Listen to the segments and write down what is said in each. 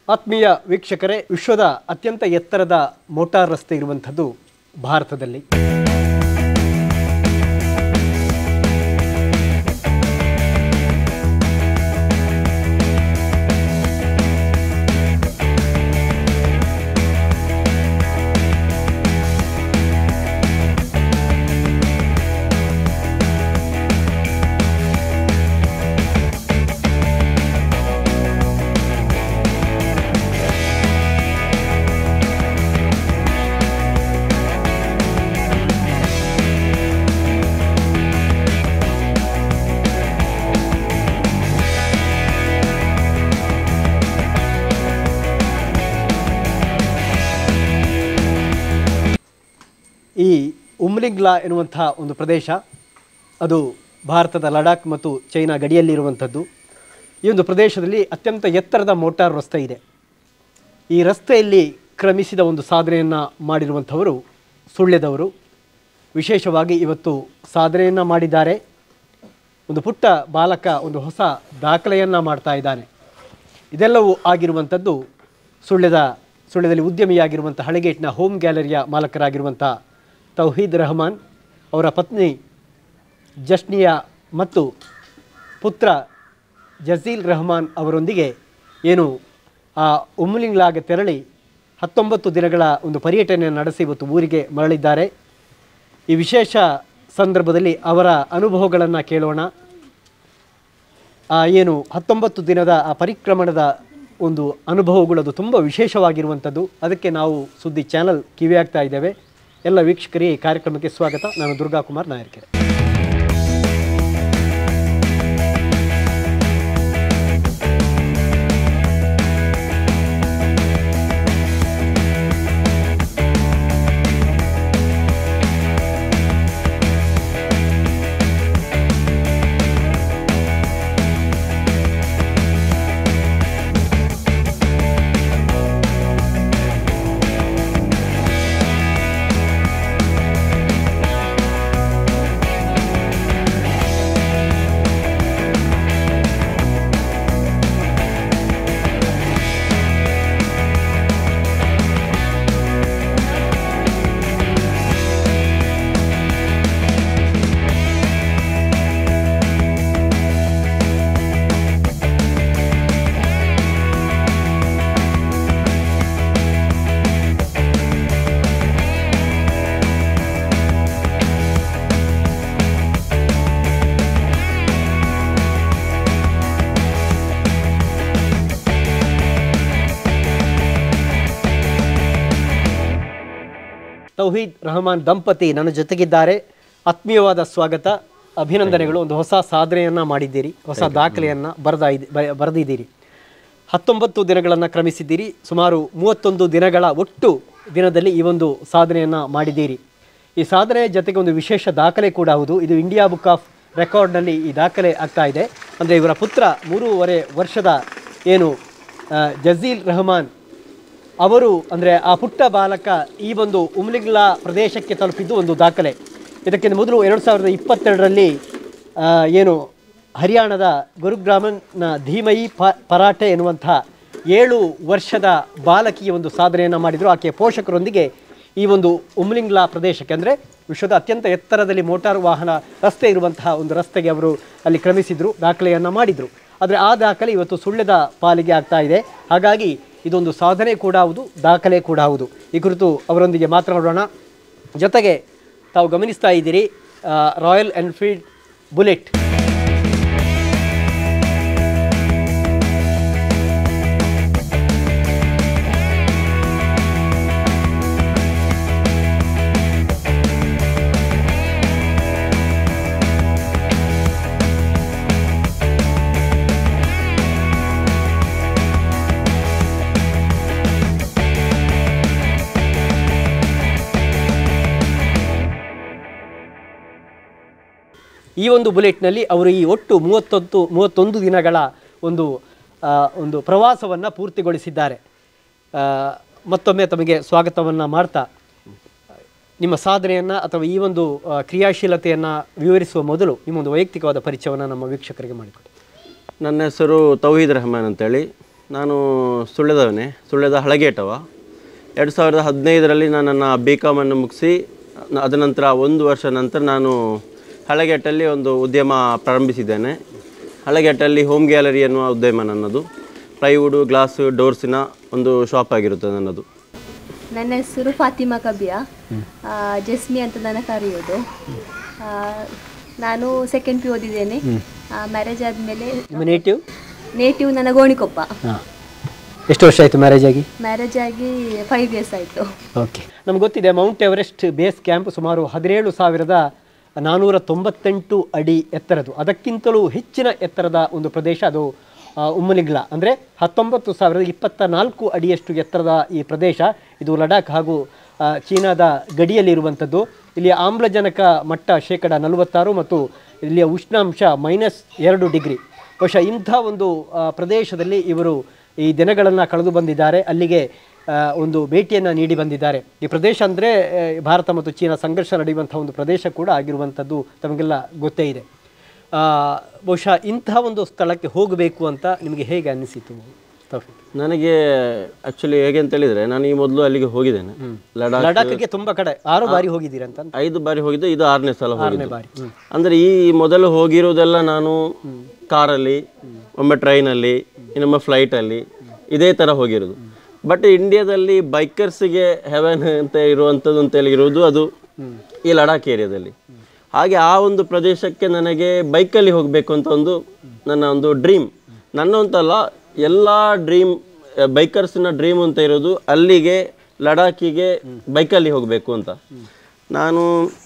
ಆತ್ಮೀಯ ವೀಕ್ಷಕರೇ ವಿಶ್ವದ ಅತ್ಯಂತ ಎತ್ತರದ ಮೋಟಾರ್ ರಸ್ತೆ ಇರುವಂಥದ್ದು ಭಾರತದಲ್ಲಿ ಈ ಉಮ್ಲಿಂಗ್ಲಾ ಎನ್ನುವಂಥ ಒಂದು ಪ್ರದೇಶ ಅದು ಭಾರತದ ಲಡಾಖ್ ಮತ್ತು ಚೈನಾ ಗಡಿಯಲ್ಲಿರುವಂಥದ್ದು ಈ ಒಂದು ಪ್ರದೇಶದಲ್ಲಿ ಅತ್ಯಂತ ಎತ್ತರದ ಮೋಟಾರ್ ರಸ್ತೆ ಇದೆ ಈ ರಸ್ತೆಯಲ್ಲಿ ಕ್ರಮಿಸಿದ ಒಂದು ಸಾಧನೆಯನ್ನು ಮಾಡಿರುವಂಥವರು ಸುಳ್ಯದವರು ವಿಶೇಷವಾಗಿ ಇವತ್ತು ಸಾಧನೆಯನ್ನು ಮಾಡಿದ್ದಾರೆ ಒಂದು ಪುಟ್ಟ ಬಾಲಕ ಒಂದು ಹೊಸ ದಾಖಲೆಯನ್ನು ಮಾಡ್ತಾ ಇದ್ದಾನೆ ಇದೆಲ್ಲವೂ ಆಗಿರುವಂಥದ್ದು ಸುಳ್ಯದ ಸುಳ್ಯದಲ್ಲಿ ಉದ್ಯಮಿಯಾಗಿರುವಂಥ ಹಳಗೇಟ್ನ ಹೋಮ್ ಗ್ಯಾಲರಿಯ ಮಾಲಕರಾಗಿರುವಂಥ ತೌಹೀದ್ ರಹಮಾನ್ ಅವರ ಪತ್ನಿ ಜಸ್ನಿಯಾ ಮತ್ತು ಪುತ್ರ ಜಸೀಲ್ ರಹಮಾನ್ ಅವರೊಂದಿಗೆ ಏನು ಆ ಉಮ್ಲಿಂಗ್ಲಾಗೆ ತೆರಳಿ ಹತ್ತೊಂಬತ್ತು ದಿನಗಳ ಒಂದು ಪರ್ಯಟನೆಯನ್ನು ನಡೆಸಿ ಇವತ್ತು ಊರಿಗೆ ಮರಳಿದ್ದಾರೆ ಈ ವಿಶೇಷ ಸಂದರ್ಭದಲ್ಲಿ ಅವರ ಅನುಭವಗಳನ್ನು ಕೇಳೋಣ ಆ ಏನು ಹತ್ತೊಂಬತ್ತು ದಿನದ ಆ ಪರಿಕ್ರಮಣದ ಒಂದು ಅನುಭವಗಳು ಅದು ತುಂಬ ವಿಶೇಷವಾಗಿರುವಂಥದ್ದು ಅದಕ್ಕೆ ನಾವು ಸುದ್ದಿ ಚಾನಲ್ ಕಿವಿಯಾಗ್ತಾ ಇದ್ದೇವೆ ಎಲ್ಲ ವೀಕ್ಷಕರಿಗೆ ಈ ಕಾರ್ಯಕ್ರಮಕ್ಕೆ ಸ್ವಾಗತ ನಾನು ದುರ್ಗಾ ಕುಮಾರ್ ನಾಯರ್ಕೆರೆ ತೌಹೀದ್ ರಹಮಾನ್ ದಂಪತಿ ನನ್ನ ಜೊತೆಗಿದ್ದಾರೆ ಆತ್ಮೀಯವಾದ ಸ್ವಾಗತ ಅಭಿನಂದನೆಗಳು ಒಂದು ಹೊಸ ಸಾಧನೆಯನ್ನು ಮಾಡಿದ್ದೀರಿ ಹೊಸ ದಾಖಲೆಯನ್ನು ಬರೆದ ಬರೆದಿದ್ದೀರಿ ಹತ್ತೊಂಬತ್ತು ದಿನಗಳನ್ನು ಕ್ರಮಿಸಿದ್ದೀರಿ ಸುಮಾರು ಮೂವತ್ತೊಂದು ದಿನಗಳ ಒಟ್ಟು ದಿನದಲ್ಲಿ ಈ ಒಂದು ಸಾಧನೆಯನ್ನು ಮಾಡಿದ್ದೀರಿ ಈ ಸಾಧನೆಯ ಜೊತೆಗೆ ಒಂದು ವಿಶೇಷ ದಾಖಲೆ ಕೂಡ ಹೌದು ಇದು ಇಂಡಿಯಾ ಬುಕ್ ಆಫ್ ರೆಕಾರ್ಡ್ನಲ್ಲಿ ಈ ದಾಖಲೆ ಆಗ್ತಾ ಇದೆ ಅಂದರೆ ಇವರ ಪುತ್ರ ಮೂರುವರೆ ವರ್ಷದ ಏನು ಆ, ಜಜೀಲ್ ರಹಮಾನ್ ಅವರು ಅಂದರೆ ಆ ಪುಟ್ಟ ಬಾಲಕ ಈ ಒಂದು ಉಮ್ಲಿಗ್ಲಾ ಪ್ರದೇಶಕ್ಕೆ ತಲುಪಿದ್ದು ಒಂದು ದಾಖಲೆ ಇದಕ್ಕಿಂತ ಮೊದಲು ಎರಡು ಸಾವಿರದ ಇಪ್ಪತ್ತೆರಡರಲ್ಲಿ ಆ, ಏನು ಹರಿಯಾಣದ ಗುರುಗ್ರಾಮನ ಧೀಮಯಿ ಪ ಪರಾಟೆ ಎನ್ನುವಂಥ ಏಳು ವರ್ಷದ ಬಾಲಕಿಯ ಒಂದು ಸಾಧನೆಯನ್ನು ಮಾಡಿದರು ಆಕೆಯ ಪೋಷಕರೊಂದಿಗೆ ಈ ಒಂದು ಉಮ್ಲಿಂಗ್ಲಾ ಪ್ರದೇಶಕ್ಕೆ ಅಂದರೆ ವಿಶ್ವದ ಅತ್ಯಂತ ಎತ್ತರದಲ್ಲಿ ಮೋಟಾರ್ ವಾಹನ ರಸ್ತೆ ಇರುವಂತಹ ಒಂದು ರಸ್ತೆಗೆ ಅವರು ಅಲ್ಲಿ ಕ್ರಮಿಸಿದರು ದಾಖಲೆಯನ್ನು ಮಾಡಿದರು ಆದರೆ ಆ ದಾಖಲೆ ಇವತ್ತು ಸುಳ್ಯದ ಪಾಲಿಗೆ ಆಗ್ತಾ ಇದೆ ಹಾಗಾಗಿ ಇದೊಂದು ಸಾಧನೆ ಕೂಡ ಹೌದು ದಾಖಲೆ ಕೂಡ ಹೌದು ಈ ಕುರಿತು ಅವರೊಂದಿಗೆ ಮಾತನಾಡೋಣ ಜೊತೆಗೆ ತಾವು ಗಮನಿಸ್ತಾ ಇದ್ದೀರಿ ಆ, ರಾಯಲ್ ಎನ್ಫೀಲ್ಡ್ ಬುಲೆಟ್ ಈ ಒಂದು ಬುಲೆಟ್ನಲ್ಲಿ ಅವರು ಈ ಒಟ್ಟು ಮೂವತ್ತೊಂದು ಮೂವತ್ತೊಂದು ದಿನಗಳ ಒಂದು ಆ, ಒಂದು ಪ್ರವಾಸವನ್ನು ಪೂರ್ತಿಗೊಳಿಸಿದ್ದಾರೆ ಆ, ಮತ್ತೊಮ್ಮೆ ತಮಗೆ ಸ್ವಾಗತವನ್ನು ಮಾಡ್ತಾ ನಿಮ್ಮ ಸಾಧನೆಯನ್ನು ಅಥವಾ ಈ ಒಂದು ಆ, ಕ್ರಿಯಾಶೀಲತೆಯನ್ನು ವಿವರಿಸುವ ಮೊದಲು ನಿಮ್ಮೊಂದು ವೈಯಕ್ತಿಕವಾದ ಪರಿಚಯವನ್ನು ನಮ್ಮ ವೀಕ್ಷಕರಿಗೆ ಮಾಡಿಕೊಡಿ ನನ್ನ ಹೆಸರು ತೌಹೀದ್ ರೆಹಮಾನ್ ಅಂತೇಳಿ ನಾನು ಸುಳ್ಯದವನೇ ಸುಳ್ಯದ ಹಳಗೇಟವ ಎರಡು ಸಾವಿರದ ಹದಿನೈದರಲ್ಲಿ ನಾನು ನನ್ನ ಬಿ ಕಾಮನ್ನು ಮುಗಿಸಿ ಅದ ನಂತರ ಒಂದು ವರ್ಷ ನಂತರ ನಾನು ಹಳಗೇಟಲ್ಲಿ ಒಂದು ಉದ್ಯಮ ಪ್ರಾರಂಭಿಸಿದ್ದೇನೆ ಹಳಗೇಟಲ್ಲಿ ಹೋಮ್ ಗ್ಯಾಲರಿ ಎನ್ನುವ ಉದ್ಯಮ ನನ್ನದು ಪ್ಲೈವುಡು ಗ್ಲಾಸು ಡೋರ್ಸಿನ ಒಂದು ಶಾಪ್ ಆಗಿರುತ್ತೆ ನನ್ನದು ನನ್ನ ಹೆಸರು ಫಾತಿಮಾ ಕಬಿಯಾ ಆ, ಜಸ್ಮಿ ಅಂತ ನನ್ನ ಕರೆಯೋದು ಆ, ನಾನು ಸೆಕೆಂಡ್ ಪಿ ಓದಿದ್ದೇನೆ ಮ್ಯಾರೇಜ್ ಆದಮೇಲೆ ನಿಮ್ಮ ನೇಟಿವ್ ನೇಟಿವ್ ನನ್ನ ಗೋಣಿಕೊಪ್ಪ ಹಾಂ ಎಷ್ಟು ವರ್ಷ ಆಯಿತು ಮ್ಯಾರೇಜ್ ಆಗಿ ಮ್ಯಾರೇಜ್ ಆಗಿ ಫೈವ್ ಇಯರ್ಸ್ ಆಯಿತು ಓಕೆ ನಮ್ಗೆ ಗೊತ್ತಿದೆ ಮೌಂಟ್ ಎವರೆಸ್ಟ್ ಬೇಸ್ ಕ್ಯಾಂಪ್ ಸುಮಾರು ಹದಿನೇಳು ಸಾವಿರದ ನಾನ್ನೂರ ತೊಂಬತ್ತೆಂಟು ಅಡಿ ಎತ್ತರದ್ದು ಅದಕ್ಕಿಂತಲೂ ಹೆಚ್ಚಿನ ಎತ್ತರದ ಒಂದು ಪ್ರದೇಶ ಅದು ಆ, ಉಮ್ಮನಿಗ್ಲಾ ಅಂದರೆ ಹತ್ತೊಂಬತ್ತು ಸಾವಿರದ ಇಪ್ಪತ್ತ ನಾಲ್ಕು ಅಡಿಯಷ್ಟು ಎತ್ತರದ ಈ ಪ್ರದೇಶ ಇದು ಲಡಾಖ್ ಹಾಗೂ ಆ, ಚೀನಾದ ಗಡಿಯಲ್ಲಿರುವಂಥದ್ದು ಇಲ್ಲಿ ಆಮ್ಲಜನಕ ಮಟ್ಟ ಶೇಕಡ ನಲವತ್ತಾರು ಮತ್ತು ಇಲ್ಲಿಯ ಉಷ್ಣಾಂಶ ಮೈನಸ್ ಎರಡು ಡಿಗ್ರಿ ಬಹುಶಃ ಇಂಥ ಒಂದು ಆ, ಪ್ರದೇಶದಲ್ಲಿ ಇವರು ಈ ದಿನಗಳನ್ನು ಕಳೆದು ಬಂದಿದ್ದಾರೆ ಅಲ್ಲಿಗೆ ಆ, ಒಂದು ಭೇಟಿಯನ್ನು ನೀಡಿ ಬಂದಿದ್ದಾರೆ ಈ ಪ್ರದೇಶ ಅಂದರೆ ಭಾರತ ಮತ್ತು ಚೀನಾ ಸಂಘರ್ಷ ನಡೆಯುವಂಥ ಒಂದು ಪ್ರದೇಶ ಕೂಡ ಆಗಿರುವಂಥದ್ದು ತಮಗೆಲ್ಲ ಗೊತ್ತೇ ಇದೆ ಆ, ಬಹುಶಃ ಇಂತಹ ಒಂದು ಸ್ಥಳಕ್ಕೆ ಹೋಗಬೇಕು ಅಂತ ನಿಮಗೆ ಹೇಗೆ ಅನಿಸಿತು ತೌಫೀಕ್? ನನಗೆ ಆ್ಯಕ್ಚುಲಿ ಹೇಗೆ ಅಂತ ಹೇಳಿದರೆ ನಾನು ಈ ಮೊದಲು ಅಲ್ಲಿಗೆ ಹೋಗಿದ್ದೇನೆ ಲಡಾಖ್ ಲಡಾಖ್ಗೆ ತುಂಬ ಕಡೆ ಆರು ಬಾರಿ ಹೋಗಿದ್ದೀರಂತ ಐದು ಬಾರಿ ಹೋಗಿದ್ದು ಇದು ಆರನೇ ಸಲ ಹೋಗಿದ್ದು ಬಾರಿ ಹ್ಮ್. ಅಂದರೆ ಈ ಮೊದಲು ಹೋಗಿರುವುದೆಲ್ಲ ನಾನು ಕಾರಲ್ಲಿ ಒಮ್ಮೆ ಟ್ರೈನಲ್ಲಿ ಇನ್ನೊಮ್ಮೆ ಫ್ಲೈಟಲ್ಲಿ ಇದೇ ಥರ ಹೋಗಿರೋದು ಬಟ್ ಇಂಡಿಯಾದಲ್ಲಿ ಬೈಕರ್ಸಿಗೆ ಹೆವೆನ್ ಅಂತ ಇರುವಂಥದ್ದು ಅಂತ ಹೇಳಿ ಇರುವುದು ಅದು ಈ ಲಡಾಖ್ ಏರಿಯಾದಲ್ಲಿ ಹಾಗೆ ಆ ಒಂದು ಪ್ರದೇಶಕ್ಕೆ ನನಗೆ ಬೈಕಲ್ಲಿ ಹೋಗಬೇಕು ಅಂತ ಒಂದು ನನ್ನ ಒಂದು ಡ್ರೀಮ್ ನನ್ನ ಅಂತಲ್ಲ ಎಲ್ಲ ಡ್ರೀಮ್ ಬೈಕರ್ಸ್ನ ಡ್ರೀಮ್ ಅಂತ ಇರೋದು ಅಲ್ಲಿಗೆ ಲಡಾಖಿಗೆ ಬೈಕಲ್ಲಿ ಹೋಗಬೇಕು ಅಂತ ನಾನು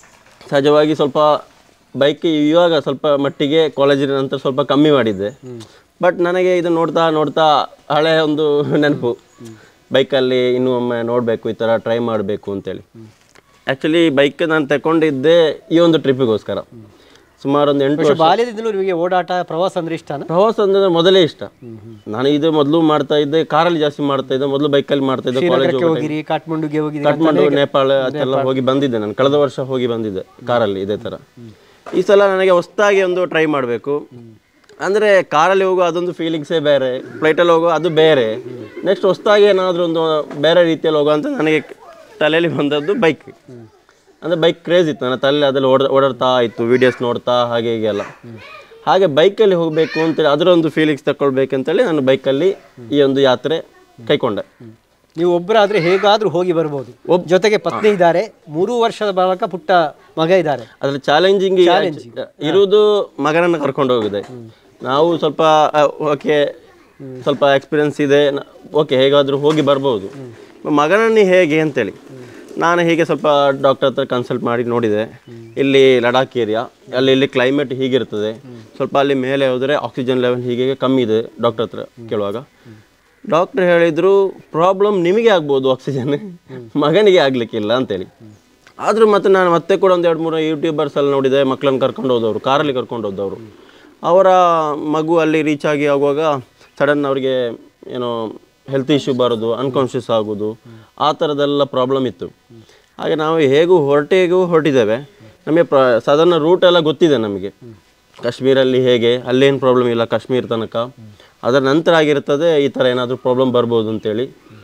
ಸಹಜವಾಗಿ ಸ್ವಲ್ಪ ಬೈಕ್ ಇವಾಗ ಸ್ವಲ್ಪ ಮಟ್ಟಿಗೆ ಕಾಲೇಜಿನ ನಂತರ ಸ್ವಲ್ಪ ಕಮ್ಮಿ ಮಾಡಿದ್ದೆ ಬಟ್ ನನಗೆ ಇದು ನೋಡ್ತಾ ನೋಡ್ತಾ ಹಳೆ ಒಂದು ನೆನಪು ಬೈಕಲ್ಲಿ ಇನ್ನೂ ಒಮ್ಮೆ ನೋಡಬೇಕು ಈ ಥರ ಟ್ರೈ ಮಾಡಬೇಕು ಅಂತೇಳಿ ಆ್ಯಕ್ಚುಲಿ ಬೈಕ್ ನಾನು ತಗೊಂಡಿದ್ದೆ ಈ ಒಂದು ಟ್ರಿಪ್ಪಿಗೋಸ್ಕರ ಸುಮಾರು ಒಂದು ಎಂಟು ವರ್ಷ ಬಾಲ್ಯದಿಂದಲೂ ನಿಮಗೆ ಓಡಾಟ ಪ್ರವಾಸ ಅಂದ್ರೆ ಇಷ್ಟನಾ ಪ್ರವಾಸ ಅಂದ್ರೆ ಮೊದಲೇ ಇಷ್ಟ ನಾನು ಇದು ಮೊದಲು ಮಾಡ್ತಾ ಇದ್ದೆ ಕಾರಲ್ಲಿ ಜಾಸ್ತಿ ಮಾಡ್ತಾ ಇದ್ದೆ ಮೊದಲು ಬೈಕಲ್ಲಿ ಮಾಡ್ತಾ ಇದ್ದೆ ಕಾಲೇಜ್ ಶ್ರೀನಗರಕ್ಕೆ ಹೋಗಿರಿ ಕಾಠ್ಮಂಡುಗೆ ಹೋಗಿರಿ ಕಾಠ್ಮಂಡು ನೇಪಾಳ ಅದೆಲ್ಲ ಹೋಗಿ ಬಂದಿದ್ದೆ ನಾನು ಕಳೆದ ವರ್ಷ ಹೋಗಿ ಬಂದಿದ್ದೆ ಕಾರಲ್ಲಿ ಇದೇ ಥರ ಈ ಸಲ ನನಗೆ ಹೊಸದಾಗಿ ಒಂದು ಟ್ರೈ ಮಾಡಬೇಕು ಅಂದರೆ ಕಾರಲ್ಲಿ ಹೋಗೋ ಅದೊಂದು ಫೀಲಿಂಗ್ಸೇ ಬೇರೆ ಫ್ಲೈಟಲ್ಲಿ ಹೋಗೋ ಅದು ಬೇರೆ ನೆಕ್ಸ್ಟ್ ಹೊಸದಾಗಿ ಏನಾದರೂ ಒಂದು ಬೇರೆ ರೀತಿಯಲ್ಲಿ ಹೋಗೋ ಅಂತ ನನಗೆ ತಲೆಯಲ್ಲಿ ಬಂದದ್ದು ಬೈಕ್ ಅಂದರೆ ಬೈಕ್ ಕ್ರೇಜ್ ಇತ್ತು ನನ್ನ ತಲೆ ಅದರಲ್ಲಿ ಓಡ ಓಡಾಡ್ತಾ ಇತ್ತು ವೀಡಿಯೋಸ್ ನೋಡ್ತಾ ಹಾಗೆ ಹೀಗೆ ಎಲ್ಲ ಹಾಗೆ ಬೈಕಲ್ಲಿ ಹೋಗಬೇಕು ಅಂತೇಳಿ ಅದರ ಒಂದು ಫೀಲಿಂಗ್ಸ್ ತಗೊಳ್ಬೇಕಂತೇಳಿ ನಾನು ಬೈಕಲ್ಲಿ ಈ ಒಂದು ಯಾತ್ರೆ ಕೈಕೊಂಡೆ ನೀವು ಒಬ್ಬರಾದ್ರೆ ಹೇಗಾದ್ರೂ ಹೋಗಿ ಬರ್ಬೋದು ಜೊತೆಗೆ ಪತ್ನಿ ಇದ್ದಾರೆ ಮೂರು ವರ್ಷದ ಬಾಲಕ ಪುಟ್ಟ ಮಗ ಇದ್ದಾರೆ ಅದ್ರ ಚಾಲೆಂಜಿಂಗ್ ಇರುವುದು ಮಗನನ್ನು ಕರ್ಕೊಂಡು ಹೋಗಿದೆ ನಾವು ಸ್ವಲ್ಪ ಓಕೆ ಸ್ವಲ್ಪ ಎಕ್ಸ್ಪೀರಿಯನ್ಸ್ ಇದೆ ಓಕೆ ಹೇಗಾದರೂ ಹೋಗಿ ಬರ್ಬೋದು ಮಗನನ್ನು ಹೇಗೆ ಅಂತೇಳಿ ನಾನು ಹೀಗೆ ಸ್ವಲ್ಪ ಡಾಕ್ಟರ್ ಹತ್ರ ಕನ್ಸಲ್ಟ್ ಮಾಡಿ ನೋಡಿದೆ ಇಲ್ಲಿ ಲಡಾಖ್ ಏರಿಯಾ ಅಲ್ಲಿ ಇಲ್ಲಿ ಕ್ಲೈಮೇಟ್ ಹೀಗಿರ್ತದೆ ಸ್ವಲ್ಪ ಅಲ್ಲಿ ಮೇಲೆ ಹೋದರೆ ಆಕ್ಸಿಜನ್ ಲೆವೆಲ್ ಹೀಗೆ ಕಮ್ಮಿ ಇದೆ ಡಾಕ್ಟರ್ ಹತ್ರ ಕೇಳುವಾಗ ಡಾಕ್ಟರ್ ಹೇಳಿದ್ರು ಪ್ರಾಬ್ಲಮ್ ನಿಮಗೆ ಆಗ್ಬೋದು ಆಕ್ಸಿಜನ್ ಮಗನಿಗೆ ಆಗ್ಲಿಕ್ಕಿಲ್ಲ ಅಂತೇಳಿ ಆದರೂ ಮತ್ತೆ ನಾನು ಮತ್ತೆ ಕೂಡ ಒಂದು ಎರಡು ಮೂರು ಯೂಟ್ಯೂಬರ್ಸ್ ಅಲ್ಲಿ ನೋಡಿದೆ ಮಕ್ಕಳನ್ನು ಕರ್ಕೊಂಡು ಹೋದವರು ಕಾರಲ್ಲಿ ಕರ್ಕೊಂಡು ಹೋದವರು ಅವರ ಮಗು ಅಲ್ಲಿ ರೀಚ್ ಆಗಿ ಆಗುವಾಗ ಸಡನ್ ಅವರಿಗೆ ಏನೋ ಹೆಲ್ತ್ ಇಶ್ಯೂ ಬರೋದು ಅನ್ಕಾನ್ಷಿಯಸ್ ಆಗೋದು ಆ ಥರದ್ದೆಲ್ಲ ಪ್ರಾಬ್ಲಮ್ ಇತ್ತು ಹಾಗೆ ನಾವು ಹೇಗೂ ಹೊರಟಿಗೂ ಹೊರಟಿದ್ದೇವೆ ನಮಗೆ ಪ್ರ ಸಾಧಾರಣ ರೂಟ್ ಎಲ್ಲ ಗೊತ್ತಿದೆ ನಮಗೆ ಕಾಶ್ಮೀರಲ್ಲಿ ಹೇಗೆ ಅಲ್ಲೇನು ಪ್ರಾಬ್ಲಮ್ ಇಲ್ಲ ಕಾಶ್ಮೀರ ತನಕ ಅದರ ನಂತರ ಆಗಿರ್ತದೆ ಈ ಥರ ಏನಾದರೂ ಪ್ರಾಬ್ಲಮ್ ಬರ್ಬೋದು ಅಂತೇಳಿ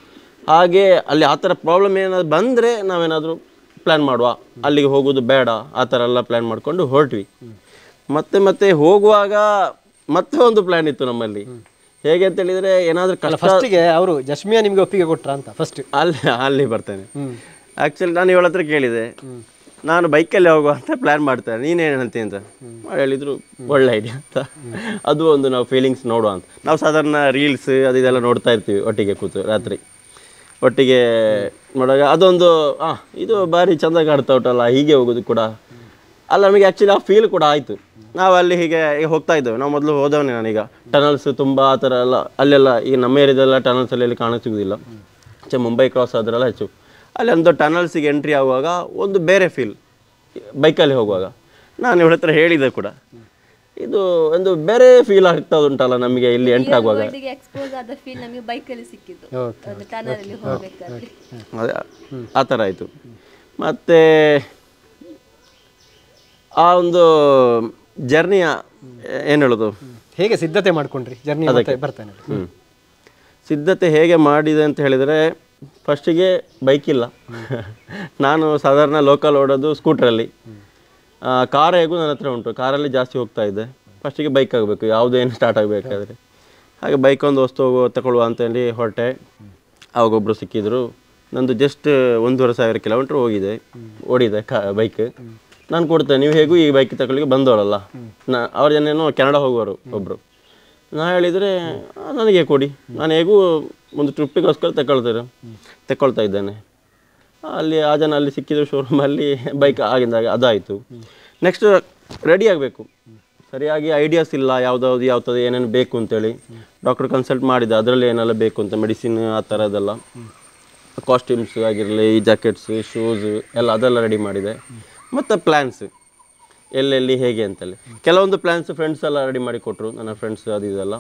ಹಾಗೆ ಅಲ್ಲಿ ಆ ಥರ ಪ್ರಾಬ್ಲಮ್ ಏನಾದ್ರು ಬಂದರೆ ನಾವೇನಾದರೂ ಪ್ಲ್ಯಾನ್ ಮಾಡುವ ಅಲ್ಲಿಗೆ ಹೋಗೋದು ಬೇಡ ಆ ಥರ ಎಲ್ಲ ಪ್ಲ್ಯಾನ್ ಮಾಡಿಕೊಂಡು ಹೊರಟ್ವಿ ಮತ್ತೆ ಮತ್ತೆ ಹೋಗುವಾಗ ಮತ್ತೆ ಒಂದು ಪ್ಲ್ಯಾನ್ ಇತ್ತು ನಮ್ಮಲ್ಲಿ ಹೇಗೆ ಅಂತ ಹೇಳಿದರೆ ಏನಾದರೂ ಕಷ್ಟ ಫಸ್ಟಿಗೆ ಅವರು ಜಸ್ಮಿಯಾ ನಿಮ್ಗೆ ಒಪ್ಪಿಗೆ ಕೊಟ್ರ ಅಂತ ಫಸ್ಟ್ ಅಲ್ಲಿ ಅಲ್ಲಿ ಬರ್ತೇನೆ ಆ್ಯಕ್ಚುಲಿ ನಾನು ಇವಳ ಹತ್ರ ಕೇಳಿದೆ ನಾನು ಬೈಕಲ್ಲಿ ಹೋಗುವ ಅಂತ ಪ್ಲ್ಯಾನ್ ಮಾಡ್ತೇನೆ ನೀನೇನು ಹೇಳ್ತೀನಿ ಅಂತ ಅವ್ರು ಹೇಳಿದ್ರು ಒಳ್ಳೆ ಐಡಿಯಾ ಅಂತ ಅದು ಒಂದು ನಾವು ಫೀಲಿಂಗ್ಸ್ ನೋಡುವ ಅಂತ ನಾವು ಸಾಧಾರಣ ರೀಲ್ಸ್ ಅದು ಇದೆಲ್ಲ ನೋಡ್ತಾ ಇರ್ತೀವಿ ಒಟ್ಟಿಗೆ ಕೂತು ರಾತ್ರಿ ಒಟ್ಟಿಗೆ ನೋಡುವಾಗ ಅದೊಂದು ಆ ಇದು ಭಾರಿ ಚೆಂದ ಕಾಡ್ತಾ ಉಂಟಲ್ಲ ಹೀಗೆ ಹೋಗೋದು ಕೂಡ ಅಲ್ಲ ನಮಗೆ ಆ್ಯಕ್ಚುಲಿ ಆ ಫೀಲ್ ಕೂಡ ಆಯಿತು ನಾವು ಅಲ್ಲಿ ಹೀಗೆ ಈಗ ಹೋಗ್ತಾ ಇದ್ದೇವೆ ನಾವು ಮೊದಲು ಹೋದವನೇ ನಾನೀಗ ಟನಲ್ಸ್ ತುಂಬ ಆ ಥರ ಎಲ್ಲ ಅಲ್ಲೆಲ್ಲ ಈಗ ನಮ್ಮ ಏರಿಯಾದೆಲ್ಲ ಟನಲ್ಸಲ್ಲಿ ಎಲ್ಲಿ ಕಾಣ ಸಿಗೋದಿಲ್ಲ ಚೆ ಮುಂಬೈ ಕ್ರಾಸ್ ಆದ್ರೆಲ್ಲ ಹೆಚ್ಚು ಅಲ್ಲಿ ಒಂದು ಟನಲ್ಸಿಗೆ ಎಂಟ್ರಿ ಆಗುವಾಗ ಒಂದು ಬೇರೆ ಫೀಲ್ ಬೈಕಲ್ಲಿ ಹೋಗುವಾಗ ನಾನು ಇವಳ ಹತ್ರ ಹೇಳಿದೆ ಕೂಡ ಇದು ಒಂದು ಬೇರೆ ಫೀಲ್ ಆಗ್ತಾ ಉಂಟಲ್ಲ ನಮಗೆ ಇಲ್ಲಿ ಎಂಟ್ರ್ ಆಗುವಾಗ ವರ್ಲ್ಡ್ಗೆ ಎಕ್ಸ್ಪೋಸ್ ಆದ ಫೀಲ್ ನಮಗೆ ಬೈಕಲ್ಲಿ ಸಿಕ್ಕಿದ್ದು ಒಂದು ಟನಲಲ್ಲಿ ಹೋಗ್ಬೇಕಾದ್ರೆ ಅದೇ ಆ ಥರ ಆಯಿತು ಮತ್ತು ಆ ಒಂದು ಜರ್ನಿಯ ಏನು ಹೇಳೋದು ಹೇಗೆ ಸಿದ್ಧತೆ ಮಾಡ್ಕೊಂಡ್ರಿ ಜರ್ನಿ ಮತ್ತೆ ಬರ್ತಾನೆ ಹ್ಞೂ ಸಿದ್ಧತೆ ಹೇಗೆ ಮಾಡಿದೆ ಅಂತ ಹೇಳಿದರೆ ಫಸ್ಟಿಗೆ ಬೈಕ್ ಇಲ್ಲ ನಾನು ಸಾಧಾರಣ ಲೋಕಲ್ ಓಡೋದು ಸ್ಕೂಟ್ರಲ್ಲಿ ಕಾರ್ ಹೇಗೂ ನನ್ನ ಹತ್ರ ಉಂಟು ಕಾರಲ್ಲಿ ಜಾಸ್ತಿ ಹೋಗ್ತಾ ಇದ್ದೆ ಫಸ್ಟಿಗೆ ಬೈಕ್ ಆಗಬೇಕು ಯಾವುದೇನು ಸ್ಟಾರ್ಟ್ ಆಗಬೇಕಾದ್ರೆ ಹಾಗೆ ಬೈಕ್ ಒಂದು ವಸ್ತು ಹೋಗು ತಗೊಳ್ಳುವ ಅಂತೇಳಿ ಹೊರಟೆ ಅವಾಗೊಬ್ಬರು ಸಿಕ್ಕಿದ್ರು ನಂದು ಜಸ್ಟ್ ಒಂದೂವರೆ ಸಾವಿರ ಕಿಲೋಮೀಟ್ರ್ ಹೋಗಿದೆ ಓಡಿದೆ ಕಾ ಬೈಕ್ ನಾನು ಕೊಡ್ತೇನೆ ನೀವು ಹೇಗೂ ಈ ಬೈಕ್ ತಗೊಳ್ಳಿಕ್ಕೆ ಬಂದವರಲ್ಲ ನಾ ಅವ್ರ ಜನೇನೋ ಕೆನಡಾ ಹೋಗುವರು ಒಬ್ಬರು ನಾ ಹೇಳಿದರೆ "ಆ, ನನಗೆ ಕೊಡಿ ನಾನು ಹೇಗೂ ಒಂದು ಟ್ರಿಪ್ಪಿಗೋಸ್ಕರ ತಗೊಳ್ತಾರೆ ತಗೊಳ್ತಾ ಇದ್ದೇನೆ ಅಲ್ಲಿ ಆ ಜನ ಅಲ್ಲಿ ಸಿಕ್ಕಿದ್ರು ಶೋರೂಮಲ್ಲಿ ಬೈಕ್ ಆಗಿಂದಾಗ ಅದಾಯಿತು ನೆಕ್ಸ್ಟ್ ರೆಡಿ ಆಗಬೇಕು ಸರಿಯಾಗಿ ಐಡಿಯಾಸ್ ಇಲ್ಲ ಯಾವುದಾವ್ದು ಯಾವ್ದು ಏನೇನು ಬೇಕು ಅಂತೇಳಿ ಡಾಕ್ಟರ್ ಕನ್ಸಲ್ಟ್ ಮಾಡಿದೆ ಅದರಲ್ಲಿ ಏನೆಲ್ಲ ಬೇಕು ಅಂತ ಮೆಡಿಸಿನ್ ಆ ಥರದ್ದೆಲ್ಲ ಕಾಸ್ಟ್ಯೂಮ್ಸ್ ಆಗಿರಲಿ ಜಾಕೆಟ್ಸ್ ಶೂಸ್ ಎಲ್ಲ ಅದೆಲ್ಲ ರೆಡಿ ಮಾಡಿದೆ ಮತ್ತು ಪ್ಲ್ಯಾನ್ಸ್ ಎಲ್ಲೆಲ್ಲಿ ಹೇಗೆ ಅಂತೇಳಿ ಕೆಲವೊಂದು ಪ್ಲ್ಯಾನ್ಸ್ ಫ್ರೆಂಡ್ಸ್ ಎಲ್ಲ ರೆಡಿ ಮಾಡಿ ಕೊಟ್ಟರು ನನ್ನ ಫ್ರೆಂಡ್ಸ್ ಅದು ಇದೆಲ್ಲ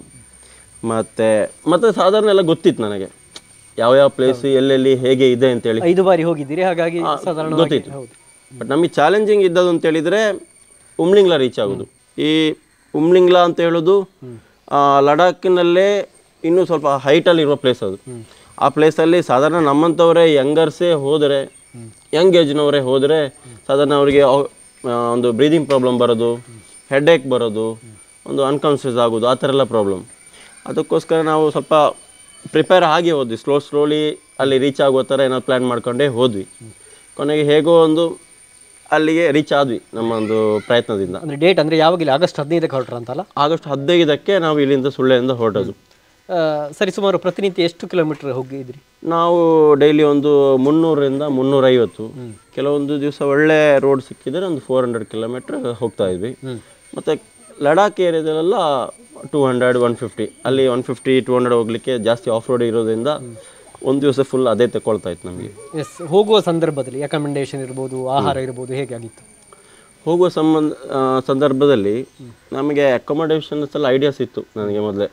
ಮತ್ತು ಮತ್ತು ಸಾಧಾರಣ ಎಲ್ಲ ಗೊತ್ತಿತ್ತು ನನಗೆ ಯಾವ ಯಾವ ಪ್ಲೇಸ್ ಎಲ್ಲೆಲ್ಲಿ ಹೇಗೆ ಇದೆ ಅಂತೇಳಿ ಐದು ಬಾರಿ ಹೋಗಿದ್ದೀರಿ ಹಾಗಾಗಿ ಸಾಧಾರಣವಾಗಿ ಗೊತ್ತಿತ್ತು ಹೌದು ಬಟ್ ನಮಗೆ ಚಾಲೆಂಜಿಂಗ್ ಇದ್ದದ್ದು ಅಂತ ಹೇಳಿದರೆ ಉಮ್ಲಿಂಗ್ಲಾ ರೀಚ್ ಆಗೋದು ಈ ಉಮ್ಲಿಂಗ್ಲಾ ಅಂತ ಹೇಳೋದು ಆ, ಲಡಾಖ್ನಲ್ಲೇ ಇನ್ನೂ ಸ್ವಲ್ಪ ಹೈಟಲ್ಲಿ ಇರುವ ಪ್ಲೇಸ್ ಅದು ಆ ಪ್ಲೇಸಲ್ಲಿ ಸಾಧಾರಣ ನಮ್ಮಂಥವರೇ ಯಂಗರ್ಸೇ ಹೋದರೆ ಯಂಗ್ ಏಜ್ನವರೇ ಹೋದರೆ ಸಾಧಾರಣ ಅವರಿಗೆ ಅವ್- ಆ, ಒಂದು ಬ್ರೀದಿಂಗ್ ಪ್ರಾಬ್ಲಮ್ ಬರೋದು ಹೆಡ್ಏಕ್ ಬರೋದು ಒಂದು ಅನ್ಕಾನ್ಷಿಯಸ್ ಆಗೋದು ಆ ಥರ ಎಲ್ಲ ಪ್ರಾಬ್ಲಮ್ ಅದಕ್ಕೋಸ್ಕರ ನಾವು ಸ್ವಲ್ಪ ಪ್ರಿಪೇರ್ ಆಗಿ ಹೋದ್ವಿ ಸ್ಲೋ ಸ್ಲೋಲಿ ಅಲ್ಲಿ ರೀಚ್ ಆಗೋ ಥರ ಏನೋ ಪ್ಲ್ಯಾನ್ ಮಾಡ್ಕೊಂಡೇ ಹೋದ್ವಿ ಕೊನೆಗೆ ಹೇಗೋ ಒಂದು ಅಲ್ಲಿಗೆ ರೀಚ್ ಆದ್ವಿ ನಮ್ಮ ಒಂದು ಪ್ರಯತ್ನದಿಂದ ಅಂದ್ರೆ ಡೇಟ್ ಅಂದ್ರೆ ಯಾವಾಗಿಲ್ಲ ಆಗಸ್ಟ್ ಹದಿನೈದಕ್ಕೆ ಹೊರಟ್ರ ಅಂತಲ್ಲ ಆಗಸ್ಟ್ ಹದಿನೈದಕ್ಕೆ ನಾವು ಇಲ್ಲಿಂದ ಸುಳ್ಳೆಯಿಂದ ಹೊರಟೋದು ಆ, ಸರಿ ಸುಮಾರು ಪ್ರತಿನಿತ್ಯ ಎಷ್ಟು ಕಿಲೋಮೀಟರ್ ಹೋಗಿದ್ರಿ ನಾವು ಡೈಲಿ ಒಂದು ಮುನ್ನೂರರಿಂದ ಮುನ್ನೂರೈವತ್ತು ಕೆಲವೊಂದು ದಿವಸ ಒಳ್ಳೆ ರೋಡ್ ಸಿಕ್ಕಿದರೆ ಒಂದು ಫೋರ್ ಹಂಡ್ರೆಡ್ ಕಿಲೋಮೀಟ್ರ್ ಹೋಗ್ತಾ ಇದ್ವಿ ಮತ್ತು ಲಡಾಖ್ ಏರಿಯಾದಲ್ಲೆಲ್ಲ ಟೂ ಹಂಡ್ರೆಡ್ ಒನ್ ಫಿಫ್ಟಿ ಅಲ್ಲಿ ಒನ್ ಫಿಫ್ಟಿ ಟೂ ಹಂಡ್ರೆಡ್ ಹೋಗಲಿಕ್ಕೆ ಜಾಸ್ತಿ ಆಫ್ ರೋಡ್ ಇರೋದ್ರಿಂದ ಒಂದು ದಿವಸ ಫುಲ್ ಅದೇ ತಗೊಳ್ತಾ ಇತ್ತು ನಮಗೆ ಎಸ್ ಹೋಗುವ ಸಂದರ್ಭದಲ್ಲಿ ಅಕಾಮಿಡೇಷನ್ ಇರ್ಬೋದು ಆಹಾರ ಇರ್ಬೋದು ಹೇಗೆ ಆಗಿತ್ತು ಹೋಗುವ ಸಂಬಂಧ ಆ, ಸಂದರ್ಭದಲ್ಲಿ ನಮಗೆ ಅಕೊಮಡೇಷನ್ಸ್ ಎಲ್ಲ ಐಡಿಯಾಸ್ ಇತ್ತು ನನಗೆ ಮೊದಲೇ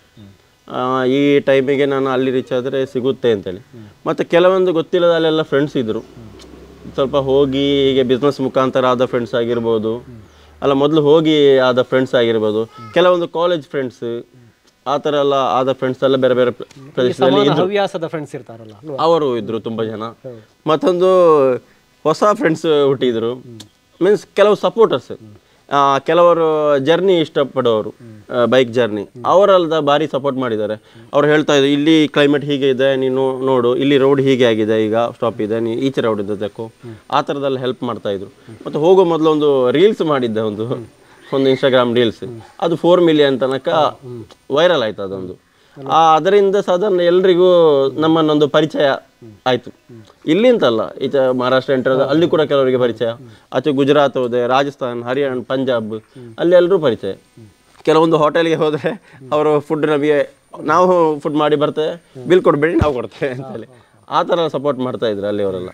ಈ ಟೈಮಿಗೆ ನಾನು ಅಲ್ಲಿ ರೀಚ್ ಆದರೆ ಸಿಗುತ್ತೆ ಅಂತೇಳಿ ಮತ್ತು ಕೆಲವೊಂದು ಗೊತ್ತಿಲ್ಲದ ಅಲ್ಲೆಲ್ಲ ಫ್ರೆಂಡ್ಸ್ ಇದ್ದರು ಸ್ವಲ್ಪ ಹೋಗಿ ಹೀಗೆ ಬಿಸ್ನೆಸ್ ಮುಖಾಂತರ ಆದ ಫ್ರೆಂಡ್ಸ್ ಆಗಿರ್ಬೋದು ಅಲ್ಲ ಮೊದಲು ಹೋಗಿ ಆದ ಫ್ರೆಂಡ್ಸ್ ಆಗಿರ್ಬೋದು ಕೆಲವೊಂದು ಕಾಲೇಜ್ ಫ್ರೆಂಡ್ಸ್ ಆ ಥರ ಎಲ್ಲ ಆದ ಫ್ರೆಂಡ್ಸ್ ಎಲ್ಲ ಬೇರೆ ಬೇರೆ ಪ್ರ- ಪ್ರದೇಶದಲ್ಲಿ ಸಮಾನ ಹವ್ಯಾಸದ ಫ್ರೆಂಡ್ಸ್ ಇರ್ತಾರಲ್ಲ ಅಲ್ವಾ ಅವರು ಇದ್ರು ತುಂಬ ಜನ ಮತ್ತೊಂದು ಹೊಸ ಫ್ರೆಂಡ್ಸ್ ಹುಟ್ಟಿದ್ರು ಮೀನ್ಸ್ ಕೆಲವು ಸಪೋರ್ಟರ್ಸ್ ಕೆಲವರು ಜರ್ನಿ ಇಷ್ಟಪಡೋರು ಬೈಕ್ ಜರ್ನಿ ಅವರೆಲ್ಲ ಭಾರಿ ಸಪೋರ್ಟ್ ಮಾಡಿದ್ದಾರೆ ಅವ್ರು ಹೇಳ್ತಾ ಇದ್ರು ಇಲ್ಲಿ ಕ್ಲೈಮೇಟ್ ಹೀಗೆ ಇದೆ ನೀನು ನೋಡು ಇಲ್ಲಿ ರೋಡ್ ಹೀಗೆ ಆಗಿದೆ ಈಗ ಸ್ಟಾಪ್ ಇದೆ ನೀ ಈಚೆ ರೋಡ್ ಇದೆ ತೆಕ್ಕೋ ಆ ಥರದೆಲ್ಲ ಹೆಲ್ಪ್ ಮಾಡ್ತಾ ಇದ್ರು ಮತ್ತು ಹೋಗೋ ಮೊದಲು ಒಂದು ರೀಲ್ಸ್ ಮಾಡಿದ್ದೆ ಒಂದು ಒಂದು ಇನ್ಸ್ಟಾಗ್ರಾಮ್ ರೀಲ್ಸ್ ಅದು ಫೋರ್ ಮಿಲಿಯನ್ ತನಕ ವೈರಲ್ ಆಯ್ತು ಅದೊಂದು ಆ ಅದರಿಂದ ಸಾಧಾರಣ ಎಲ್ರಿಗೂ ನಮ್ಮನ್ನೊಂದು ಪರಿಚಯ ಆಯ್ತು ಇಲ್ಲಿ ಅಂತಲ್ಲ ಈಚೆ ಮಹಾರಾಷ್ಟ್ರ ಎಂಟರ್ ಅಲ್ಲಿ ಕೂಡ ಕೆಲವರಿಗೆ ಪರಿಚಯ ಆಚೆ ಗುಜರಾತ್ ಹೋದೆ ರಾಜಸ್ಥಾನ್ ಹರಿಯಾಣ ಪಂಜಾಬ್ ಅಲ್ಲಿ ಎಲ್ಲರೂ ಪರಿಚಯ ಕೆಲವೊಂದು ಹೋಟೆಲ್ಗೆ ಹೋದರೆ ಅವರು ಫುಡ್ ನಮಗೆ ನಾವು ಫುಡ್ ಮಾಡಿ ಬರ್ತೇವೆ ಬಿಲ್ ಕೊಡಬೇಡಿ ನಾವು ಕೊಡ್ತೇವೆ ಅಂತೇಳಿ ಆ ಥರ ಸಪೋರ್ಟ್ ಮಾಡ್ತಾ ಇದ್ರು ಅಲ್ಲಿ ಅವರೆಲ್ಲ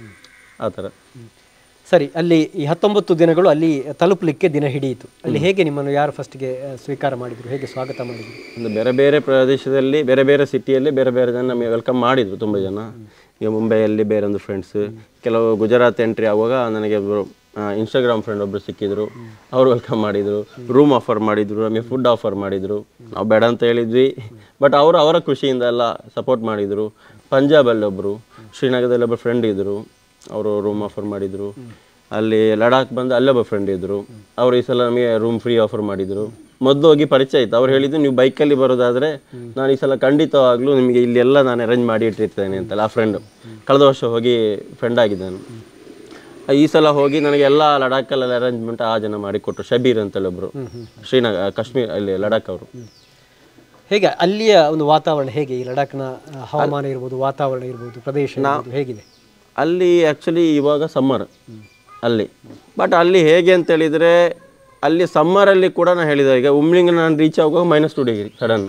ಆ ಥರ ಸರಿ ಅಲ್ಲಿ ಈ ಹತ್ತೊಂಬತ್ತು ದಿನಗಳು ಅಲ್ಲಿ ತಲುಪಲಿಕ್ಕೆ ದಿನ ಹಿಡಿಯಿತು ಅಲ್ಲಿ ಹೇಗೆ ನಿಮ್ಮನ್ನು ಯಾರು ಫಸ್ಟ್ಗೆ ಸ್ವೀಕಾರ ಮಾಡಿದ್ರು ಹೇಗೆ ಸ್ವಾಗತ ಮಾಡಿದ್ರು ಒಂದು ಬೇರೆ ಬೇರೆ ಪ್ರದೇಶದಲ್ಲಿ ಬೇರೆ ಬೇರೆ ಸಿಟಿಯಲ್ಲಿ ಬೇರೆ ಬೇರೆ ಜನ ನಮಗೆ ವೆಲ್ಕಮ್ ಮಾಡಿದರು ತುಂಬ ಜನ ಈಗ ಮುಂಬೈಯಲ್ಲಿ ಬೇರೆ ಒಂದು ಫ್ರೆಂಡ್ಸ್ ಕೆಲವು ಗುಜರಾತ್ ಎಂಟ್ರಿ ಆಗುವಾಗ ನನಗೆ ಒಬ್ಬರು ಇನ್ಸ್ಟಾಗ್ರಾಮ್ ಫ್ರೆಂಡ್ ಒಬ್ಬರು ಸಿಕ್ಕಿದ್ರು ಅವರು ವೆಲ್ಕಮ್ ಮಾಡಿದರು ರೂಮ್ ಆಫರ್ ಮಾಡಿದರು ನಮಗೆ ಫುಡ್ ಆಫರ್ ಮಾಡಿದರು ನಾವು ಬೇಡ ಅಂತ ಹೇಳಿದ್ವಿ ಬಟ್ ಅವರು ಅವರ ಖುಷಿಯಿಂದ ಎಲ್ಲ ಸಪೋರ್ಟ್ ಮಾಡಿದರು ಪಂಜಾಬಲ್ಲಿ ಒಬ್ಬರು ಶ್ರೀನಗರದಲ್ಲಿ ಒಬ್ಬರು ಫ್ರೆಂಡ್ ಇದ್ದರು ಅವರು ರೂಮ್ ಆಫರ್ ಮಾಡಿದರು ಅಲ್ಲಿ ಲಡಾಖ್ ಬಂದು ಅಲ್ಲೊಬ್ಬ ಫ್ರೆಂಡ್ ಇದ್ದರು ಅವರು ಈ ಸಲ ನಮಗೆ ರೂಮ್ ಫ್ರೀ ಆಫರ್ ಮಾಡಿದರು ಮೊದಲು ಹೋಗಿ ಪರಿಚಯ ಆಯ್ತು ಅವ್ರು ಹೇಳಿದ್ದು ನೀವು ಬೈಕಲ್ಲಿ ಬರೋದಾದರೆ ನಾನು ಈ ಸಲ ಖಂಡಿತವಾಗ್ಲೂ ನಿಮಗೆ ಇಲ್ಲೆಲ್ಲ ನಾನು ಅರೇಂಜ್ ಮಾಡಿ ಇಟ್ಟಿರ್ತೇನೆ ಅಂತಲ್ಲ ಆ ಫ್ರೆಂಡು ಕಳೆದ ವರ್ಷ ಹೋಗಿ ಫ್ರೆಂಡ್ ಆಗಿದ್ದಾನು ಈ ಸಲ ಹೋಗಿ ನನಗೆ ಎಲ್ಲ ಲಡಾಖಲ್ಲಿ ಅರೇಂಜ್ಮೆಂಟ್ ಆ ಜನ ಮಾಡಿಕೊಟ್ರು ಶಬೀರ್ ಅಂತೇಳಿ ಒಬ್ಬರು ಶ್ರೀನಗರ ಕಾಶ್ಮೀರ್ ಅಲ್ಲಿ ಲಡಾಖ್ ಅವರು ಹೇಗೆ ಅಲ್ಲಿಯ ಒಂದು ವಾತಾವರಣ ಹೇಗೆ ಈ ಲಡಾಖ್ನ ಆ, ಹವಾಮಾನ ಇರ್ಬೋದು ವಾತಾವರಣ ಇರ್ಬೋದು ಪ್ರದೇಶ ಇರ್ಬೋದು ಹೇಗಿದೆ ಅಲ್ಲಿ ಆ್ಯಕ್ಚುಲಿ ಇವಾಗ ಸಮ್ಮರ್ ಅಲ್ಲಿ ಬಟ್ ಅಲ್ಲಿ ಹೇಗೆ ಅಂತ ಹೇಳಿದರೆ ಅಲ್ಲಿ ಸಮ್ಮರಲ್ಲಿ ಕೂಡ ನಾನು ಹೇಳಿದೆ ಈಗ ಉಮ್ಲಿಂಗ್ ನಾನು ರೀಚ್ ಆಗುವಾಗ minus two degree sudden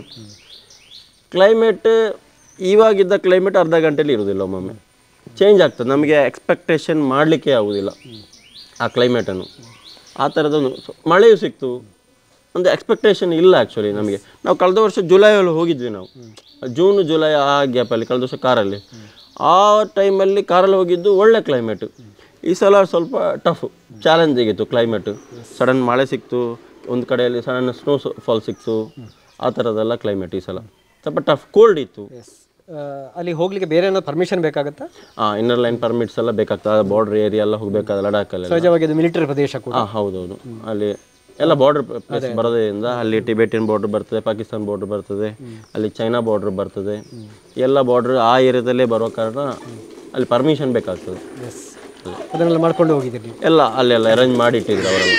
climate ಇವಾಗಿದ್ದ ಕ್ಲೈಮೇಟ್ ಅರ್ಧ ಗಂಟೆಲಿ ಇರೋದಿಲ್ಲ ಒಮ್ಮೊಮ್ಮೆ ಚೇಂಜ್ ಆಗ್ತದೆ ನಮಗೆ ಎಕ್ಸ್ಪೆಕ್ಟೇಷನ್ ಮಾಡಲಿಕ್ಕೆ ಆಗೋದಿಲ್ಲ ಆ ಕ್ಲೈಮೇಟನ್ನು ಆ ಥರದೊಂದು ಸೊ- ಮಳೆಯೂ ಸಿಕ್ತು ಒಂದು ಎಕ್ಸ್ಪೆಕ್ಟೇಷನ್ ಇಲ್ಲ ಆ್ಯಕ್ಚುಲಿ ನಮಗೆ ನಾವು ಕಳೆದ ವರ್ಷ ಜುಲೈಯಲ್ಲಿ ಹೋಗಿದ್ವಿ ನಾವು ಜೂನ್ ಜುಲೈ ಆ ಗ್ಯಾಪಲ್ಲಿ ಕಳೆದ ವರ್ಷ ಕಾರಲ್ಲಿ ಆ ಟೈಮಲ್ಲಿ ಕಾರಲ್ಲಿ ಹೋಗಿದ್ದು ಒಳ್ಳೆ ಕ್ಲೈಮೇಟು ಈ ಸಲ ಸ್ವಲ್ಪ ಟಫ್ ಚಾಲೆಂಜಿಂಗ್ ಇತ್ತು ಕ್ಲೈಮೇಟು ಸಡನ್ ಮಳೆ ಸಿಕ್ತು ಒಂದು ಕಡೆಯಲ್ಲಿ ಸಡನ್ ಸ್ನೋ ಫಾಲ್ ಸಿಕ್ತು ಆ ಥರದ್ದೆಲ್ಲ ಕ್ಲೈಮೇಟ್ ಈ ಸಲ ಸ್ವಲ್ಪ ಟಫ್ ಕೋಲ್ಡ್ ಇತ್ತು ಎಸ್ ಅಲ್ಲಿ ಹೋಗ್ಲಿಕ್ಕೆ ಬೇರೆ ಏನಾದ್ರು ಪರ್ಮಿಷನ್ ಬೇಕಾಗುತ್ತಾ ಹಾಂ ಇನ್ನರ್ ಲೈನ್ ಪರ್ಮಿಟ್ಸ್ ಎಲ್ಲ ಬೇಕಾಗ್ತದೆ ಬಾರ್ಡರ್ ಏರಿಯಾ ಎಲ್ಲ ಹೋಗ್ಬೇಕಾದ್ರೆ ಲಡಾಖಲ್ಲಿ ಸಹಜವಾಗಿ ಅದು ಮಿಲಿಟರಿ ಪ್ರದೇಶ ಕೂಡ ಹಾಂ ಹೌದೌದು ಅಲ್ಲಿ ಎಲ್ಲ ಬಾರ್ಡರ್ ಪ್ಲೇಸ್ ಬರೋದ್ರಿಂದ ಅಲ್ಲಿ ಟಿಬೆಟಿಯನ್ ಬಾರ್ಡರ್ ಬರ್ತದೆ ಪಾಕಿಸ್ತಾನ್ ಬಾರ್ಡರ್ ಬರ್ತದೆ ಅಲ್ಲಿ ಚೈನಾ ಬಾರ್ಡರ್ ಬರ್ತದೆ ಎಲ್ಲ ಬಾರ್ಡರ್ ಆ ಏರಿಯಾದಲ್ಲೇ ಬರೋ ಕಾರಣ ಅಲ್ಲಿ ಪರ್ಮಿಷನ್ ಬೇಕಾಗ್ತದೆ ಎಸ್ ಅದನ್ನೆಲ್ಲ ಮಾಡ್ಕೊಂಡು ಹೋಗಿದ್ದೀರಿ ನೀವು ಎಲ್ಲ ಅಲ್ಲೆಲ್ಲ ಅರೇಂಜ್ ಮಾಡಿ ಇಟ್ಟಿದ್ರು ಅವರೆಲ್ಲ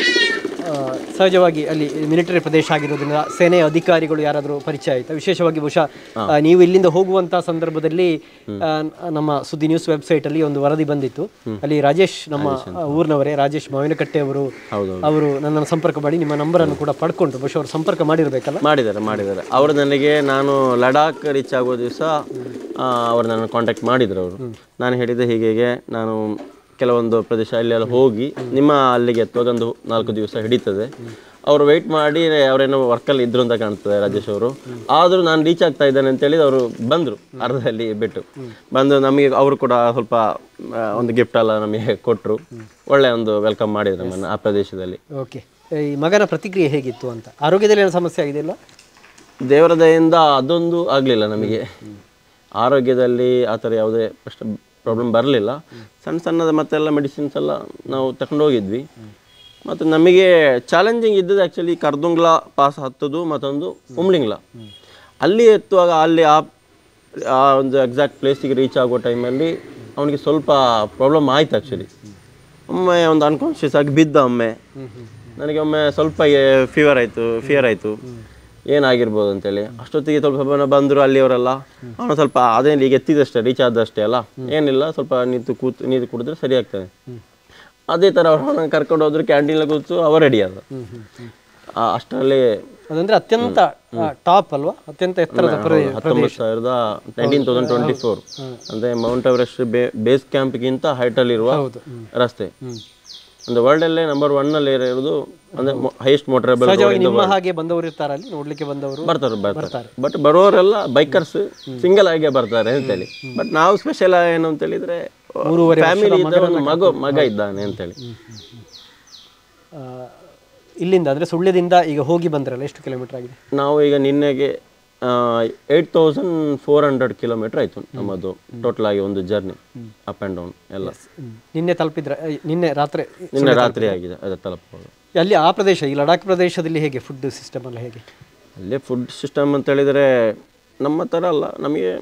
ಆ, ಸಹಜವಾಗಿ ಅಲ್ಲಿ ಮಿಲಿಟರಿ ಪ್ರದೇಶ ಆಗಿರೋದ್ರಿಂದ ಸೇನೆಯ ಅಧಿಕಾರಿಗಳು ಯಾರಾದರೂ ಪರಿಚಯ ಆಯಿತಾ ವಿಶೇಷವಾಗಿ ಬಹುಶಃ ಆ, ನೀವು ಇಲ್ಲಿಂದ ಹೋಗುವಂಥ ಸಂದರ್ಭದಲ್ಲಿ ಆ, ನಮ್ಮ ಸುದ್ದಿ ನ್ಯೂಸ್ ವೆಬ್ಸೈಟಲ್ಲಿ ಒಂದು ವರದಿ ಬಂದಿತ್ತು ಅಲ್ಲಿ ರಾಜೇಶ್ ನಮ್ಮ ಆ, ಊರಿನವರೇ ರಾಜೇಶ್ ಮಾವಿನಕಟ್ಟೆ ಅವರು ಅವರು ನನ್ನನ್ನು ಸಂಪರ್ಕ ಮಾಡಿ ನಿಮ್ಮ ನಂಬರನ್ನು ಕೂಡ ಪಡ್ಕೊಂಡ್ರು ಬಹುಶಃ ಅವರು ಸಂಪರ್ಕ ಮಾಡಿರಬೇಕಲ್ಲ ಮಾಡಿದ್ದಾರೆ ಮಾಡಿದ್ದಾರೆ ಅವರು ನನಗೆ ನಾನು ಲಡಾಖ್ ರೀಚ್ ಆಗೋ ದಿವಸ ಅವರು ನನ್ನ ಕಾಂಟ್ಯಾಕ್ಟ್ ಮಾಡಿದ್ರು ಅವರು ನಾನು ಹೇಳಿದೆ ಹೀಗೆ ಹೀಗೆ ನಾನು ಕೆಲವೊಂದು ಪ್ರದೇಶ ಅಲ್ಲೆಲ್ಲ ಹೋಗಿ ನಿಮ್ಮ ಅಲ್ಲಿಗೆ ಎತ್ತುವಾಗ ಒಂದು ನಾಲ್ಕು ದಿವಸ ಹಿಡಿತದೆ ಅವರು ವೆಯ್ಟ್ ಮಾಡಿ ಅವರೇನೋ ವರ್ಕಲ್ಲಿ ಇದ್ರು ಅಂತ ಕಾಣ್ತದೆ ರಾಜೇಶ್ ಅವರು ಆದರೂ ನಾನು ರೀಚ್ ಆಗ್ತಾ ಇದ್ದೇನೆ ಅಂತೇಳಿ ಅವರು ಬಂದರು ಅರ್ಧದಲ್ಲಿ ಬಿಟ್ಟು ಬಂದು ನಮಗೆ ಅವರು ಕೂಡ ಸ್ವಲ್ಪ ಆ, ಒಂದು ಗಿಫ್ಟ್ ಎಲ್ಲ ನಮಗೆ ಕೊಟ್ಟರು ಒಳ್ಳೆ ಒಂದು ವೆಲ್ಕಮ್ ಮಾಡಿದ್ರು ನಮ್ಮನ್ನು ಆ ಪ್ರದೇಶದಲ್ಲಿ ಓಕೆ ಈ ಮಗನ ಪ್ರತಿಕ್ರಿಯೆ ಹೇಗಿತ್ತು ಅಂತ ಆರೋಗ್ಯದಲ್ಲಿ ಏನೋ ಸಮಸ್ಯೆ ಆಗಿದೆಯಲ್ಲ ದೇವರ ದಯೆಯಿಂದ ಅದೊಂದು ಆಗಲಿಲ್ಲ ನಮಗೆ ಆರೋಗ್ಯದಲ್ಲಿ ಆ ಥರ ಯಾವುದೇ ಅಷ್ಟು ಪ್ರಾಬ್ಲಮ್ ಬರಲಿಲ್ಲ ಸಣ್ಣ ಸಣ್ಣದ ಮತ್ತೆಲ್ಲ ಮೆಡಿಸಿನ್ಸ್ ಎಲ್ಲ ನಾವು ತಗೊಂಡು ಹೋಗಿದ್ವಿ ಮತ್ತು ನಮಗೆ ಚಾಲೆಂಜಿಂಗ್ ಇದ್ದದ್ದು ಆ್ಯಕ್ಚುಲಿ ಕರ್ದುಂಗ್ಲ ಪಾಸ್ ಹತ್ತದು ಮತ್ತೊಂದು ಉಮ್ಲಿಂಗ್ಲ ಅಲ್ಲಿ ಎತ್ತುವಾಗ ಅಲ್ಲಿ ಆ ಆ ಒಂದು ಎಕ್ಸಾಕ್ಟ್ ಪ್ಲೇಸಿಗೆ ರೀಚ್ ಆಗೋ ಟೈಮಲ್ಲಿ ಅವನಿಗೆ ಸ್ವಲ್ಪ ಪ್ರಾಬ್ಲಮ್ ಆಯ್ತು ಆ್ಯಕ್ಚುಲಿ ಒಮ್ಮೆ ಒಂದು ಅನ್ಕಾನ್ಷಿಯಸ್ ಆಗಿ ಬಿದ್ದ ಒಮ್ಮೆ ನನಗೆ ಒಮ್ಮೆ ಸ್ವಲ್ಪ ಫೀವರ್ ಆಯಿತು ಫಿಯರ್ ಆಯಿತು ಏನಾಗಿರ್ಬೋದು ಅಂತೇಳಿ ಅಷ್ಟೊತ್ತಿಗೆ ಸ್ವಲ್ಪ ಸ್ವಲ್ಪ ಜನ ಬಂದರು ಅಲ್ಲಿಯವರೆಲ್ಲ ಅವನು ಸ್ವಲ್ಪ ಅದೇನು ಈಗ ಎತ್ತಿದಷ್ಟೇ ರೀಚ್ ಆದಷ್ಟೇ ಅಲ್ಲ ಏನಿಲ್ಲ ಸ್ವಲ್ಪ ನಿಂತು ಕೂತು ನೀರು ಕುಡಿದ್ರೆ ಸರಿ ಆಗ್ತದೆ ಅದೇ ಥರ ಅವ್ರನ್ನ ಕರ್ಕೊಂಡು ಹೋದ್ರು ಕ್ಯಾಂಟೀನಲ್ಲಿ ಕೂತು ಅವ ರೆಡಿ ಆದ ಆ, ಅಷ್ಟರಲ್ಲಿ ಅದಂದ್ರೆ ಅತ್ಯಂತ ಟಾಪ್ ಅಲ್ವಾ ಅತ್ಯಂತ ಎತ್ತರದ ಪ್ರದೇಶ ಹತ್ತೊಂಬತ್ತು ಸಾವಿರದ ನೈನ್ಟೀನ್ ತೌಸಂಡ್ ಟ್ವೆಂಟಿ ಫೋರ್ ಅಂದರೆ ಮೌಂಟ್ ಎವರೆಸ್ಟ್ ಬೇ ಬೇಸ್ ಕ್ಯಾಂಪ್ಗಿಂತ ಹೈಟಲ್ಲಿರುವ ರಸ್ತೆ ಒಂದು ವರ್ಲ್ಡಲ್ಲೇ ನಂಬರ್ ಒನ್ನಲ್ಲಿ ಇರೋದು ಅಂದರೆ ಹೈಯೆಸ್ಟ್ ಮೋಟರಬಲ್ ಸಹಜವಾಗಿ ನಿಮ್ಮ ಹಾಗೆ ಬಂದವರು ಇರ್ತಾರೆ ಅಲ್ಲಿ ನೋಡ್ಲಿಕ್ಕೆ ಬಂದವರು ಬರ್ತಾರೆ ಬರ್ತಾರೆ ಬಟ್ ಬರೋರೆಲ್ಲ ಬೈಕರ್ಸ್ ಸಿಂಗಲ್ ಆಗಿ ಬರ್ತಾರೆ ಅಂತೇಳಿ ಬಟ್ ನಾವು ಸ್ಪೆಷಲ್ ಏನು ಅಂತ ಹೇಳಿದ್ರೆ ಫ್ಯಾಮಿಲಿ ಒಂದು ಮಗು ಮಗ ಇದ್ದಾನೆ ಅಂತೇಳಿ ಆ, ಇಲ್ಲಿಂದ ಅಂದ್ರೆ ಸುಳ್ಯದಿಂದ ಈಗ ಹೋಗಿ ಬಂದ್ರಲ್ಲ ಎಷ್ಟು ಕಿಲೋಮೀಟರ್ ಆಗಿದೆ ನಾವು ಈಗ ನಿನ್ನೆಗೆ eight thousand four hundred kilometre ಆಯಿತು ನಮ್ಮದು ಟೋಟಲ್ ಆಗಿ ಒಂದು ಜರ್ನಿ ಅಪ್ ಆ್ಯಂಡ್ ಡೌನ್ ಎಲ್ಲ ನಿನ್ನೆ ತಲುಪಿದ್ರ ಆ, ನಿನ್ನೆ ರಾತ್ರಿ ನಿನ್ನೆ ರಾತ್ರಿ ಆಗಿದೆ ಅದೇ ತಲುಪುವಾಗ ಅಲ್ಲಿ ಆ ಪ್ರದೇಶ ಈ ಲಡಾಖ್ ಪ್ರದೇಶದಲ್ಲಿ ಹೇಗೆ ಫುಡ್ ಸಿಸ್ಟಮ್ ಎಲ್ಲ ಹೇಗೆ ಅಲ್ಲೇ ಫುಡ್ ಸಿಸ್ಟಮ್ ಅಂತ ಹೇಳಿದರೆ ನಮ್ಮ ಥರ ಅಲ್ಲ ನಮಗೆ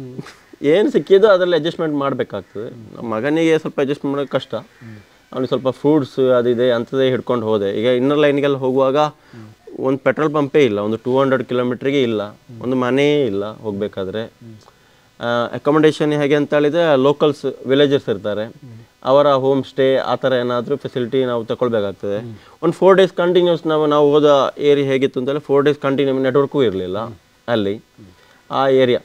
ಏನು ಸಿಕ್ಕಿದೋ ಅದರಲ್ಲಿ ಅಡ್ಜಸ್ಟ್ಮೆಂಟ್ ಮಾಡಬೇಕಾಗ್ತದೆ ನಮ್ಮ ಮಗನಿಗೆ ಸ್ವಲ್ಪ ಅಡ್ಜಸ್ಟ್ ಮಾಡೋದು ಕಷ್ಟ ಅವನಿಗೆ ಸ್ವಲ್ಪ ಫ್ರೂಟ್ಸ್ ಅದಿದೆ ಅಂಥದ್ದೇ ಹಿಡ್ಕೊಂಡು ಹೋದೆ ಈಗ ಇನ್ನರ್ ಲೈನ್ಗೆಲ್ಲ ಹೋಗುವಾಗ ಒಂದು ಪೆಟ್ರೋಲ್ ಪಂಪೇ ಇಲ್ಲ ಒಂದು ಟೂ ಹಂಡ್ರೆಡ್ ಕಿಲೋಮೀಟ್ರಿಗೆ ಇಲ್ಲ ಒಂದು ಮನೆಯೇ ಇಲ್ಲ ಹೋಗಬೇಕಾದ್ರೆ ಅಕೊಮಡೇಷನ್ ಹೇಗೆ ಅಂತ ಹೇಳಿದ್ರೆ ಲೋಕಲ್ಸ್ ವಿಲೇಜರ್ಸ್ ಇರ್ತಾರೆ ಅವರ ಹೋಮ್ ಸ್ಟೇ ಆ ಥರ ಏನಾದರೂ ಫೆಸಿಲಿಟಿ ನಾವು ತಗೊಳ್ಬೇಕಾಗ್ತದೆ ಒಂದು ಫೋರ್ ಡೇಸ್ ಕಂಟಿನ್ಯೂಸ್ ನಾವು ನಾವು ಹೋದ ಏರಿಯಾ ಹೇಗಿತ್ತು ಅಂತೇಳಿ ಫೋರ್ ಡೇಸ್ ಕಂಟಿನ್ಯೂ ನೆಟ್ವರ್ಕು ಇರಲಿಲ್ಲ ಅಲ್ಲಿ ಆ ಏರಿಯಾ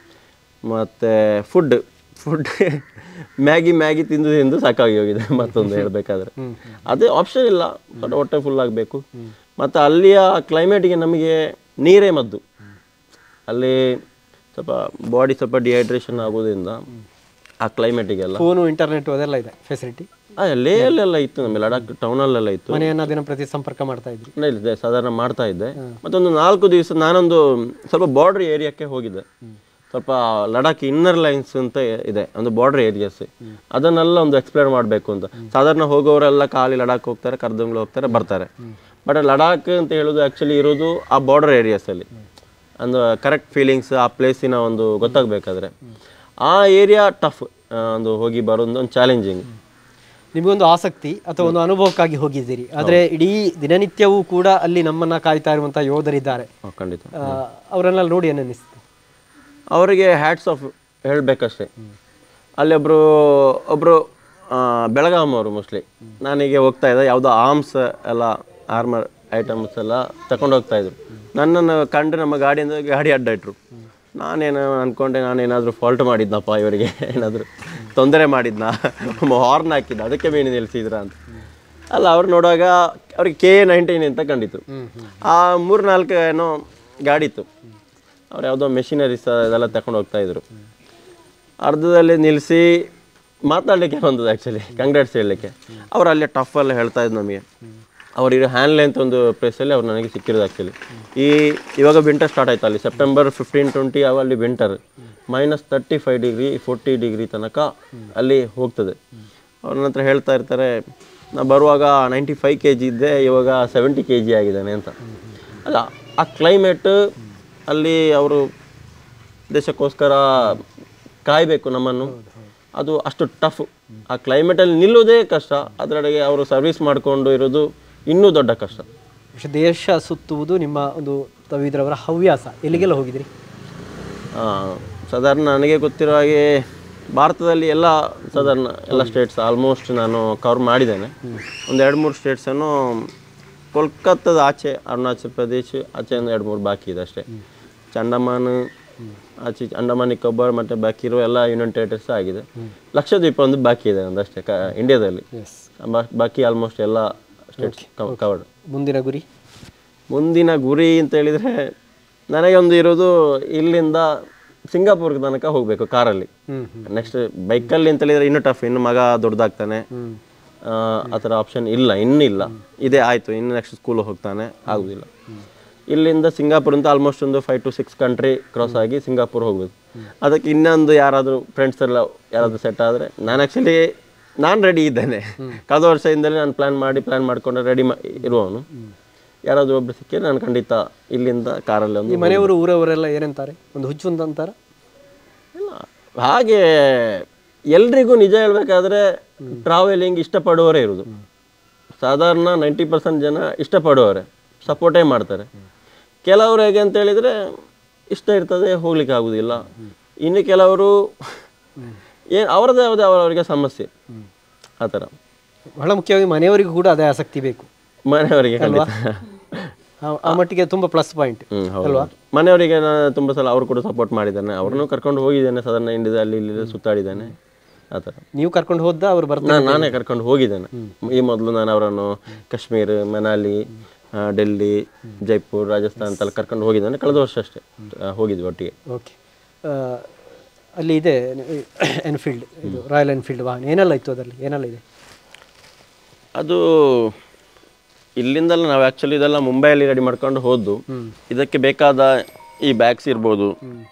ಮತ್ತು ಫುಡ್ ಫುಡ್ ಮ್ಯಾಗಿ ಮ್ಯಾಗಿ ತಿಂದು ತಿಂದು ಸಾಕಾಗಿ ಹೋಗಿದೆ ಮತ್ತೊಂದು ಹೇಳಬೇಕಾದ್ರೆ ಅದೇ ಆಪ್ಷನ್ ಇಲ್ಲ ಬಟ್ ಹೊಟ್ಟೆ ಫುಲ್ ಆಗಬೇಕು ಮತ್ತು ಅಲ್ಲಿಯ ಕ್ಲೈಮೇಟಿಗೆ ನಮಗೆ ನೀರೇ ಮದ್ದು ಅಲ್ಲಿ ಸ್ವಲ್ಪ ಬಾಡಿ ಸ್ವಲ್ಪ ಡಿಹೈಡ್ರೇಷನ್ ಆಗೋದ್ರಿಂದ ಆ ಕ್ಲೈಮೇಟಿಗೆಲ್ಲ ಫೋನು ಇಂಟರ್ನೆಟ್ ಅದೆಲ್ಲ ಇದೆ ಫೆಸಿಲಿಟಿ ಲೇಯಲ್ಲೆಲ್ಲ ಇತ್ತು ನಮ್ಮ ಲಡಾಖ್ ಟೌನಲ್ಲೆಲ್ಲ ಇತ್ತು ಮನೆಯನ್ನ ದಿನ ಪ್ರತಿ ಸಂಪರ್ಕ ಮಾಡ್ತಾ ಇದ್ರಿ ಇಲ್ಲ, ಇದೆ ಸಾಧಾರಣ ಮಾಡ್ತಾ ಇದ್ದೆ ಮತ್ತೊಂದು ನಾಲ್ಕು ದಿವಸ ನಾನೊಂದು ಸ್ವಲ್ಪ ಬಾರ್ಡರ್ ಏರಿಯಾಕ್ಕೆ ಹೋಗಿದ್ದೆ ಸ್ವಲ್ಪ ಲಡಾಖ್ ಇನ್ನರ್ ಲೈನ್ಸ್ ಅಂತ ಇದೆ ಒಂದು ಬಾರ್ಡರ್ ಏರಿಯಾಸ್ ಅದನ್ನೆಲ್ಲ ಒಂದು ಎಕ್ಸ್ಪ್ಲೇರ್ ಮಾಡಬೇಕು ಅಂತ ಸಾಧಾರಣ ಹೋಗೋರೆಲ್ಲ ಖಾಲಿ ಲಡಾಖ್ ಹೋಗ್ತಾರೆ ಕರ್ದಂಗ್ಳು ಹೋಗ್ತಾರೆ ಬರ್ತಾರೆ ಬಟ್ ಲಡಾಖ್ ಅಂತ ಹೇಳೋದು ಆ್ಯಕ್ಚುಲಿ ಇರೋದು ಆ ಬಾರ್ಡರ್ ಏರಿಯಾಸಲ್ಲಿ ಒಂದು ಕರೆಕ್ಟ್ ಫೀಲಿಂಗ್ಸ್ ಆ ಪ್ಲೇಸಿನ ಒಂದು ಗೊತ್ತಾಗಬೇಕಾದ್ರೆ ಆ ಏರಿಯಾ ಟಫ್ ಒಂದು ಹೋಗಿ ಬರೋದು ಒಂದು ಚಾಲೆಂಜಿಂಗ್ ನಿಮಗೊಂದು ಆಸಕ್ತಿ ಅಥವಾ ಒಂದು ಅನುಭವಕ್ಕಾಗಿ ಹೋಗಿದ್ದೀರಿ ಆದ್ರೆ ಇಡೀ ದಿನನಿತ್ಯವೂ ಕೂಡ ಅಲ್ಲಿ ನಮ್ಮನ್ನ ಕಾಯ್ತಾ ಇರುವಂತಹ ಯೋಧರಿದ್ದಾರೆ ಖಂಡಿತ ಆ, ಅವರನ್ನೆಲ್ಲ ನೋಡಿ ಏನು ಅನ್ನಿಸ್ತು ಅವರಿಗೆ ಹ್ಯಾಟ್ಸ್ ಆಫ್ ಹೇಳಬೇಕಷ್ಟೇ ಅಲ್ಲಿ ಒಬ್ಬರು ಒಬ್ಬರು ಬೆಳಗಾಂ ಅವರು ಮೋಸ್ಟ್ಲಿ ನಾನೀಗ ಹೋಗ್ತಾ ಇದ್ದೆ ಯಾವುದೋ ಆರ್ಮ್ಸ್ ಎಲ್ಲ ಆರ್ಮರ್ ಐಟಮ್ಸ್ ಎಲ್ಲ ತಗೊಂಡು ಹೋಗ್ತಾ ಇದ್ರು ನನ್ನನ್ನು ಕಂಡು ನಮ್ಮ ಗಾಡಿಯಿಂದ ಗಾಡಿ ಅಡ್ಡ ಇಟ್ರು ನಾನೇನು ಅಂದ್ಕೊಂಡೆ ನಾನೇನಾದರೂ ಫಾಲ್ಟ್ ಮಾಡಿದ್ನಪ್ಪ ಇವರಿಗೆ ಏನಾದರೂ ತೊಂದರೆ ಮಾಡಿದ್ನಾ ಹಾರ್ನ್ ಹಾಕಿದ್ದ ಅದಕ್ಕೆ ಬೇಣಿ ನಿಲ್ಲಿಸಿದ್ರ ಅಂತ ಅಲ್ಲ ಅವ್ರು ನೋಡುವಾಗ ಅವ್ರಿಗೆ ಕೆ ನೈನ್ಟೀನ್ ಅಂತ ಕಂಡಿತು ಆ ಮೂರು ನಾಲ್ಕು ಏನೋ ಗಾಡಿ ಇತ್ತು ಅವ್ರು ಯಾವುದೋ ಮೆಷಿನರೀಸ್ ಅದೆಲ್ಲ ತಗೊಂಡು ಹೋಗ್ತಾ ಇದ್ರು ಅರ್ಧದಲ್ಲಿ ನಿಲ್ಲಿಸಿ ಮಾತಾಡಲಿಕ್ಕೆ ಬಂದದ್ದು ಆ್ಯಕ್ಚುಲಿ ಕಂಗ್ರಾಟ್ಸ್ ಹೇಳಲಿಕ್ಕೆ ಅವ್ರು ಅಲ್ಲೇ ಟಫ್ ಎಲ್ಲ ಹೇಳ್ತಾ ಇದ್ದು ನಮಗೆ ಅವರಿಗೆ ಹ್ಯಾನ್ಲೆ ಅಂತ ಒಂದು ಪ್ಲೇಸಲ್ಲಿ ಅವ್ರು ನನಗೆ ಸಿಕ್ಕಿರೋದು ಆ್ಯಕ್ಚುಲಿ ಈ ಇವಾಗ ವಿಂಟರ್ ಸ್ಟಾರ್ಟ್ ಆಯ್ತು ಅಲ್ಲಿ ಸೆಪ್ಟೆಂಬರ್ ಫಿಫ್ಟೀನ್ ಟ್ವೆಂಟಿ ಅಲ್ಲಿ winter minus thirty five degree forty degree ತನಕ ಅಲ್ಲಿ ಹೋಗ್ತದೆ ಅವ್ರ ನಂತರ ಹೇಳ್ತಾ ಇರ್ತಾರೆ ನಾ ಬರುವಾಗ ನೈಂಟಿ ಫೈವ್ ಕೆ ಜಿ ಇದ್ದೆ ಇವಾಗ ಸೆವೆಂಟಿ ಕೆ ಜಿ ಆಗಿದ್ದಾನೆ ಅಂತ ಅಲ್ಲ ಆ ಕ್ಲೈಮೇಟ್ ಅಲ್ಲಿ ಅವರು ದೇಶಕ್ಕೋಸ್ಕರ ಕಾಯಬೇಕು ನಮ್ಮನ್ನು ಅದು ಅಷ್ಟು ಟಫ್ ಆ ಕ್ಲೈಮೇಟಲ್ಲಿ ನಿಲ್ಲೋದೇ ಕಷ್ಟ ಅದರೊಳಗೆ ಅವರು ಸರ್ವಿಸ್ ಮಾಡಿಕೊಂಡು ಇರೋದು ಇನ್ನೂ ದೊಡ್ಡ ಕಷ್ಟ പക്ഷെ ದೇಶ ಸುತ್ತುವುದು ನಿಮ್ಮ ಒಂದು ತವಿದ್ರವರ ಹವ್ಯಾಸ ಎಲ್ಲಿಗೆಲ್ಲ ಹೋಗಿದ್ರಿ ಆ, ಸಾಧಾರಣ ನನಗೆ ಗೊತ್ತಿರೋ ಹಾಗೆ ಭಾರತದಲ್ಲಿ ಎಲ್ಲ ಸಾಧಾರಣ ಎಲ್ಲ ಸ್ಟೇಟ್ಸ್ ಆಲ್ಮೋಸ್ಟ್ ನಾನು ಕವರ್ ಮಾಡಿದ್ದೇನೆ ಒಂದು ಎರಡು ಮೂರು ಸ್ಟೇಟ್ಸನ್ನು ಕೋಲ್ಕತ್ತಾದ ಆಚೆ ಅರುಣಾಚಲ್ ಪ್ರದೇಶ್ ಆಚೆ ಒಂದು ಎರಡು ಮೂರು ಬಾಕಿ ಇದೆ ಅಷ್ಟೇ ಚಂಡಮಾನ್ ಆಚೆ ಅಂಡಮಾನ್ ನಿಕೋಬಾರ್ ಮತ್ತು ಬಾಕಿ ಇರೋ ಎಲ್ಲ ಯೂನಿಯನ್ ಟೆರಿಟರೀಸ್ ಆಗಿದೆ ಲಕ್ಷದ್ವೀಪ ಒಂದು ಬಾಕಿ ಇದೆ ನಂದು ಅಷ್ಟೇ ಕ ಇಂಡಿಯಾದಲ್ಲಿ ಎಸ್ ಬಾ- ಬಾಕಿ ಆಲ್ಮೋಸ್ಟ್ ಎಲ್ಲ ಸ್ಟೇಟ್ಸ್ ಕವರ್ಡ್ ಮುಂದಿನ ಗುರಿ ಮುಂದಿನ ಗುರಿ ಅಂತ ಹೇಳಿದರೆ ನನಗೆ ಒಂದು ಇರೋದು ಇಲ್ಲಿಂದ ಸಿಂಗಾಪುರ್ ತನಕ ಹೋಗಬೇಕು ಕಾರಲ್ಲಿ ನೆಕ್ಸ್ಟ್ ಬೈಕಲ್ಲಿ ಅಂತ ಹೇಳಿದ್ರೆ ಇನ್ನೂ ಟಫ್ ಇನ್ನು ಮಗ ದೊಡ್ಡದಾಗ್ತಾನೆ ಆ, ಆ ಥರ ಆಪ್ಷನ್ ಇಲ್ಲ ಇನ್ನೂ ಇಲ್ಲ ಇದೇ ಆಯಿತು ಇನ್ನು ನೆಕ್ಸ್ಟ್ ಸ್ಕೂಲ್ ಹೋಗ್ತಾನೆ ಆಗೋದಿಲ್ಲ ಇಲ್ಲಿಂದ ಸಿಂಗಾಪುರ್ ಅಂತ ಆಲ್ಮೋಸ್ಟ್ ಒಂದು five to six country cross ಆಗಿ ಸಿಂಗಾಪುರ್ ಹೋಗ್ಬೇಕು ಅದಕ್ಕೆ ಇನ್ನೊಂದು ಯಾರಾದರೂ ಫ್ರೆಂಡ್ಸ್ ಎಲ್ಲ ಯಾರಾದರೂ ಸೆಟ್ ಆದರೆ ನಾನು ಆ್ಯಕ್ಚುಲಿ ನಾನು ರೆಡಿ ಇದ್ದೇನೆ ಕಳೆದ ವರ್ಷದಿಂದಲೇ ನಾನು ಪ್ಲ್ಯಾನ್ ಮಾಡಿ ಪ್ಲ್ಯಾನ್ ಮಾಡಿಕೊಂಡು ರೆಡಿ ಮಾ ಇರುವವನು ಯಾರಾದರೂ ಒಬ್ರು ಸಿಕ್ಕಿದ್ರೆ ನಾನು ಖಂಡಿತ ಇಲ್ಲಿಂದ ಕಾರಲ್ಲಿ ಒಂದು ಈ ಮನೆಯವರು ಊರವರೆಲ್ಲ ಏನಂತಾರೆ ಒಂದು ಹುಚ್ಚು ಅಂತ ಅಂತಾರ ಇಲ್ಲ ಹಾಗೆ ಎಲ್ರಿಗೂ ನಿಜ ಹೇಳ್ಬೇಕಾದ್ರೆ ಟ್ರಾವೆಲಿಂಗ್ ಇಷ್ಟಪಡುವವರೇ ಇರೋದು ಸಾಧಾರಣ ನೈಂಟಿ ಪರ್ಸೆಂಟ್ ಜನ ಇಷ್ಟಪಡುವವರೇ ಸಪೋರ್ಟೇ ಮಾಡ್ತಾರೆ ಕೆಲವರು ಹೇಗೆ ಅಂತ ಹೇಳಿದರೆ ಇಷ್ಟ ಇರ್ತದೆ ಹೋಗ್ಲಿಕ್ಕೆ ಆಗೋದಿಲ್ಲ ಇನ್ನು ಕೆಲವರು ಏನು ಅವರದೇ ಯಾವುದೇ ಅವರವರಿಗೆ ಸಮಸ್ಯೆ ಆ ಥರ ಬಹಳ ಮುಖ್ಯವಾಗಿ ಮನೆಯವರಿಗೂ ಕೂಡ ಅದೇ ಆಸಕ್ತಿ ಬೇಕು ಮನೆಯವರಿಗೆ ಖಂಡಿತ ಆ- ಆ ಮಟ್ಟಿಗೆ ತುಂಬ ಪ್ಲಸ್ ಪಾಯಿಂಟ್ ಹ್ಮ್, ಹೌದು. ಮನೆಯವರಿಗೆ ನಾನು ತುಂಬ ಸಲ ಅವರು ಕೂಡ ಸಪೋರ್ಟ್ ಮಾಡಿದ್ದಾನೆ ಅವ್ರನ್ನೂ ಕರ್ಕೊಂಡು ಹೋಗಿದ್ದೇನೆ ಸಾಧಾರಣ ಇಂಡಿಯಾದಲ್ಲಿ ಇಲ್ಲಿ ಇಲ್ಲಿ ಸುತ್ತಾಡಿದ್ದೇನೆ ಆ ಥರ ನೀವು ಕರ್ಕೊಂಡು ಹೋದ ಅವ್ರು ಬರ್ತಾರೆ ನಾನು ನಾನೇ ಕರ್ಕೊಂಡು ಹೋಗಿದ್ದೇನೆ ಈ ಮೊದಲು ನಾನು ಅವರನ್ನು ಕಾಶ್ಮೀರ್ ಮನಾಲಿ ಆ, ಡೆಲ್ಲಿ ಜೈಪುರ್ ರಾಜಸ್ಥಾನ್ ಅಂತೆಲ್ಲ ಕರ್ಕೊಂಡು ಹೋಗಿದ್ದೇನೆ ಕಳೆದ ವರ್ಷ ಅಷ್ಟೇ ಆ, ಹೋಗಿದ್ವಿ ಒಟ್ಟಿಗೆ ಓಕೆ ಅಲ್ಲಿ ಇದೆ ಎನ್ಫೀಲ್ಡ್ ಇದು ರಾಯಲ್ ಎನ್ಫೀಲ್ಡ್ ವಾಹನ ಏನೆಲ್ಲ ಇತ್ತು ಅದರಲ್ಲಿ ಏನೆಲ್ಲ ಇದೆ ಅದು ಇಲ್ಲಿಂದಲ್ಲ ನಾವು ಆ್ಯಕ್ಚುಲಿ ಇದೆಲ್ಲ ಮುಂಬೈಯಲ್ಲಿ ರೆಡಿ ಮಾಡ್ಕೊಂಡು ಹೋದ್ದು ಇದಕ್ಕೆ ಬೇಕಾದ ಈ ಬ್ಯಾಗ್ಸ್ ಇರ್ಬೋದು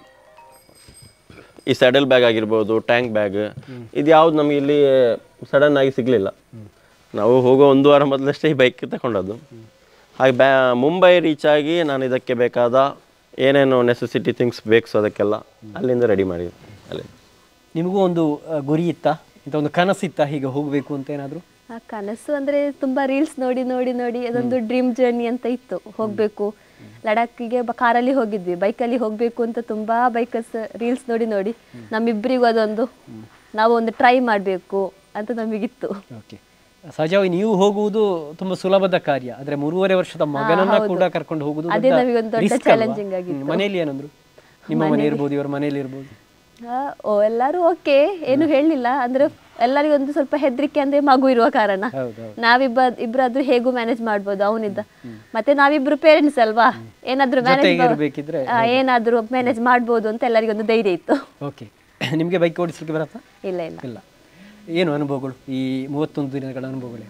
ಈ ಸ್ಯಾಡಲ್ ಬ್ಯಾಗ್ ಆಗಿರ್ಬೋದು ಟ್ಯಾಂಕ್ ಬ್ಯಾಗ್ ಇದು ಯಾವ್ದು ನಮಗೆ ಇಲ್ಲಿ ಸಡನ್ ಆಗಿ ಸಿಗಲಿಲ್ಲ ನಾವು ಹೋಗೋ ಒಂದು ವಾರ ಮೊದಲಷ್ಟೇ ಈ ಬೈಕ್ ತಗೊಂಡದ್ದು ಹಾಗೆ ಬ್ಯಾ ಮುಂಬೈ ರೀಚ್ ಆಗಿ ನಾನು ಇದಕ್ಕೆ ಬೇಕಾದ ಏನೇನು ನೆಸೆಸಿಟಿ ಥಿಂಗ್ಸ್ ಬೇಕು ಅದಕ್ಕೆಲ್ಲ ಅಲ್ಲಿಂದ ರೆಡಿ ಮಾಡಿದ್ದೆ ಅಲ್ಲಿ ನಿಮಗೂ ಒಂದು ಆ, ಗುರಿ ಇತ್ತಾ ಇಂಥ ಒಂದು ಕನಸಿತ್ತಾ ಹೀಗೆ ಹೋಗಬೇಕು ಅಂತ ಏನಾದರೂ ಆ ಕನಸು ಅಂದ್ರೆ ತುಂಬಾ ರೀಲ್ಸ್ ನೋಡಿ ನೋಡಿ ನೋಡಿ ಅದೊಂದು ಡ್ರೀಮ್ ಜರ್ನಿ ಅಂತ ಇತ್ತು ಹೋಗ್ಬೇಕು ಲಡಾಖಿಗೆ ಬ ಕಾರಲ್ಲಿ ಹೋಗಿದ್ವಿ ಬೈಕಲ್ಲಿ ಹೋಗ್ಬೇಕು ಅಂತ ತುಂಬಾ ಬೈಕರ್ಸ್ ರೀಲ್ಸ್ ನೋಡಿ ನೋಡಿ ನಮ್ಮಿಬ್ಬರಿಗೂ ಅದೊಂದು ನಾವು ಒಂದು ಟ್ರೈ ಮಾಡಬೇಕು ಅಂತ ನಮಗಿತ್ತು ಓಕೆ ಸಹಜವಾಗಿ ನೀವು ಹೋಗುವುದು ತುಂಬ ಸುಲಭದ ಕಾರ್ಯ ಆದರೆ ಮೂರುವರೆ ವರ್ಷದ ಮಗನನ್ನ ಕೂಡ ಕರ್ಕೊಂಡು ಹೋಗುವುದು ಅದೇ ದೊಡ್ಡ ನಮಗೆ ಒಂದು ದೊಡ್ಡ risk ಅಲ್ವಾ? ಚಾಲೆಂಜಿಂಗ್ ಆಗಿತ್ತು ಹ್ಮ್. ಮನೆಯಲ್ಲಿ ಏನಂದ್ರು ನಿಮ್ಮ ಮನೆ ಇರ್ಬೋದು ಇವ್ರ ಮನೆಯಲ್ಲಿ ಇರ್ಬೋದು ಆ, ಓ ಎಲ್ಲರೂ ಓಕೆ ಏನು ಹೇಳಲಿಲ್ಲ ಅಂದ್ರೆ ಎಲ್ಲರಿಗೂ ಒಂದು ಸ್ವಲ್ಪ ಹೆದರಿಕೆ ಅಂದ್ರೆ ಮಗು ಇರುವ ಕಾರಣ ನಾವಿಬ್ಬ ಇಬ್ಬರಾದ್ರೂ ಹೇಗೂ ಮ್ಯಾನೇಜ್ ಮಾಡ್ಬೋದು ಅವನಿದ್ದ ಮತ್ತೆ ನಾವಿಬ್ರು ಪೇರೆಂಟ್ಸ್ ಅಲ್ವಾ ಏನಾದ್ರೂ ಮ್ಯಾನೇಜ್ ಇರ್ಬೇಕಿದ್ರೆ ಏನಾದ್ರೂ ಮ್ಯಾನೇಜ್ ಮಾಡ್ಬೋದು ಅಂತ ಎಲ್ಲರಿಗೂ ಒಂದು ಧೈರ್ಯ ಇತ್ತು ಓಕೆ ನಿಮಗೆ ಬೈಕ್ ಓಡಿಸ್ಲಿಕ್ಕೆ ಬರತ್ತಾ ಇಲ್ಲ ಇಲ್ಲ ಇಲ್ಲ ಏನು ಅನುಭವಗಳು ಈ ಮೂವತ್ತೊಂದು ದಿನಗಳ ಅನುಭವಗಳೇ